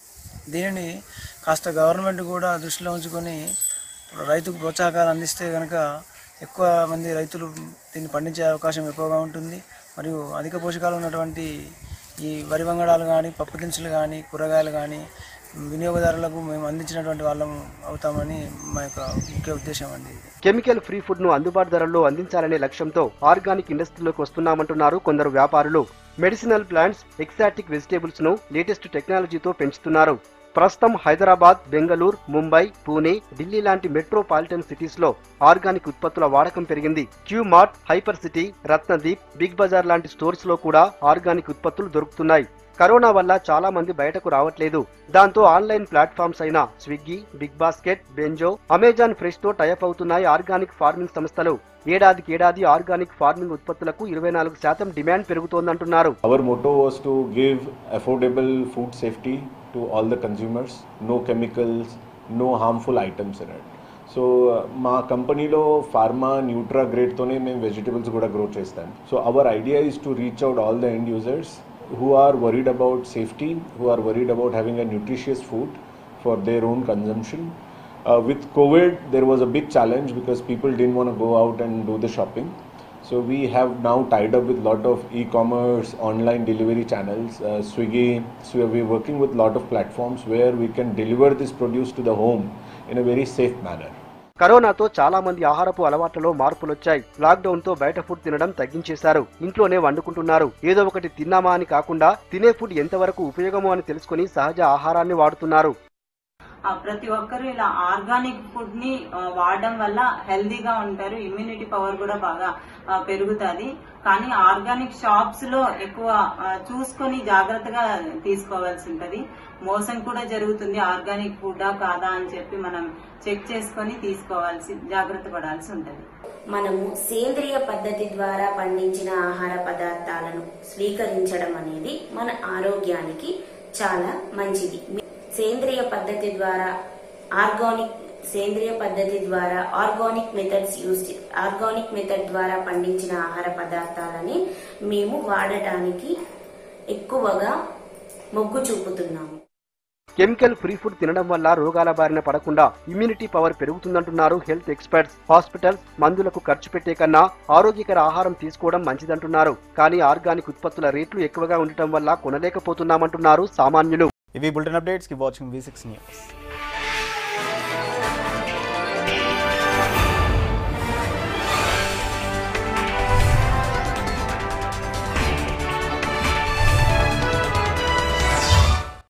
దీనిని కాస్త గవర్నమెంట్ కూడా దృష్టిలో ఉంచుకొని రైతుకు ప్రోత్సాహకాలు అందిస్తే కనుక ఎక్కువ మంది రైతులు దీన్ని పండించే అవకాశం ఎక్కువగా ఉంటుంది మరియు అధిక పోషకాలు ఉన్నటువంటి ఈ వరి వంగడాలు కానీ పప్పు దినుసులు కానీ కూరగాయలు కానీ వినియోగదారులకు మేము అందించినటువంటి వాళ్ళం అవుతామని మా యొక్క ముఖ్య ఉద్దేశం అండి ఇది కెమికల్ ఫ్రీ ఫుడ్ ను అందుబాటు ధరల్లో అందించాలనే లక్ష్యంతో ఆర్గానిక్ ఇండస్ట్రీలోకి వస్తున్నామంటున్నారు కొందరు వ్యాపారులు మెడిసినల్ ప్లాంట్స్ ఎక్సాటిక్ వెజిటేబుల్స్ ను లేటెస్ట్ టెక్నాలజీతో పెంచుతున్నారు ప్రస్తుతం హైదరాబాద్ బెంగళూరు ముంబై పూణే ఢిల్లీ లాంటి మెట్రోపాలిటన్ సిటీస్ లో ఆర్గానిక్ ఉత్పత్తుల వాడకం పెరిగింది Q Mart HyperCity Ratnadeep Big Bazaar లాంటి స్టోర్స్ లో కూడా ఆర్గానిక్ ఉత్పత్తులు దొరుకుతున్నాయి కరోనా వల్ల చాలా మంది బయటకు రావట్లేదు దాంతో ఆన్లైన్ ప్లాట్ఫామ్స్ అయిన స్విగ్గీ బిగ్ బాస్కెట్ బెంజో అమెజాన్ ఫ్రెష్ తో టైప్ అవుతున్నాయి ఆర్గానిక్ ఫార్మింగ్ సంస్థలు ఏడాదికి ఏడాది ఆర్గానిక్ ఫార్మింగ్ ఉత్పత్తులకు ఇరవై నాలుగు శాతం డిమాండ్ పెరుగుతోందంటున్నారు Our motto was to give affordable food safety to all the consumers, no chemicals, no harmful items in it. So మా కంపెనీలో ఫార్మా న్యూట్రా గ్రేడ్తోనే మేము వెజిటబుల్స్ కూడా గ్రో చేస్తాం so our idea is to reach out all the end users who are worried about safety who are worried about having a nutritious food for their own consumption Uh, with COVID, there was a big challenge because people didn't want to go out and do the shopping. So we have now tied up with lot of e-commerce, online delivery channels, uh, Swiggy. So we're working with lot of platforms where we can deliver this produce to the home in a very safe manner. కరోనాతో చాలా మంది ఆహారపు అలవాట్లలో మార్పులొచ్చాయి lockdown తో బయట food తినడం తగ్గించేశారు ఇంట్లోనే వండుకుంటున్నారు ఏదో ఒకటి తిన్నామా అని కాకుండా తినే ఫుడ్ ఎంతవరకు ఉపయోగమో అని తెలుసుకుని సహజ ఆహారాన్ని వాడుతున్నారు ఆ, ప్రతి ఒక్కరు ఇలా ఆర్గానిక్ ఫుడ్ ని ఆ, వాడడం వల్ల హెల్దీగా ఉంటారు ఇమ్యూనిటీ పవర్ కూడా బాగా ఆ, పెరుగుతుంది కానీ ఆర్గానిక్ షాప్స్ లో ఎక్కువ ఆ, చూసుకొని జాగ్రత్తగా తీసుకోవాల్సి ఉంటది మోసం కూడా జరుగుతుంది ఆర్గానిక్ ఫుడ్డా కాదా అని చెప్పి మనం చెక్ చేసుకొని తీసుకోవాల్సి జాగ్రత్త పడాల్సి ఉంటది మనము సేంద్రియ పద్ధతి ద్వారా పండించిన ఆహార పదార్థాలను స్వీకరించడం అనేది మన ఆరోగ్యానికి చాలా మంచిది సేంద్రియ పద్ధతి ద్వారా ఆర్గానిక్ సేంద్రియ పద్ధతి ద్వారా organic methods use organic method ద్వారా పండించిన ఆహార పదార్థాలని మేము వాడటానికి ఎక్కువగా మొగ్గు చూపుతున్నాము కెమికల్ ఫ్రీ ఫుడ్ తినడం వల్ల రోగాల బారిన పడకుండా ఇమ్యూనిటీ పవర్ పెరుగుతుందంటున్నారు హెల్త్ ఎక్స్పర్ట్స్ హాస్పిటల్స్ మందులకు ఖర్చు పెట్టే కన్నా ఆరోగ్యకర ఆహారం తీసుకోవడం మంచిదంటున్నారు కానీ ఆర్గానిక్ ఉత్పత్తుల రేట్లు ఎక్కువగా ఉండటం వల్ల కొనలేకపోతున్నామంటున్నారు సామాన్యులు ఇవి బులెటిన్ అప్డేట్స్ కి వాచింగ్ వి సిక్స్ న్యూస్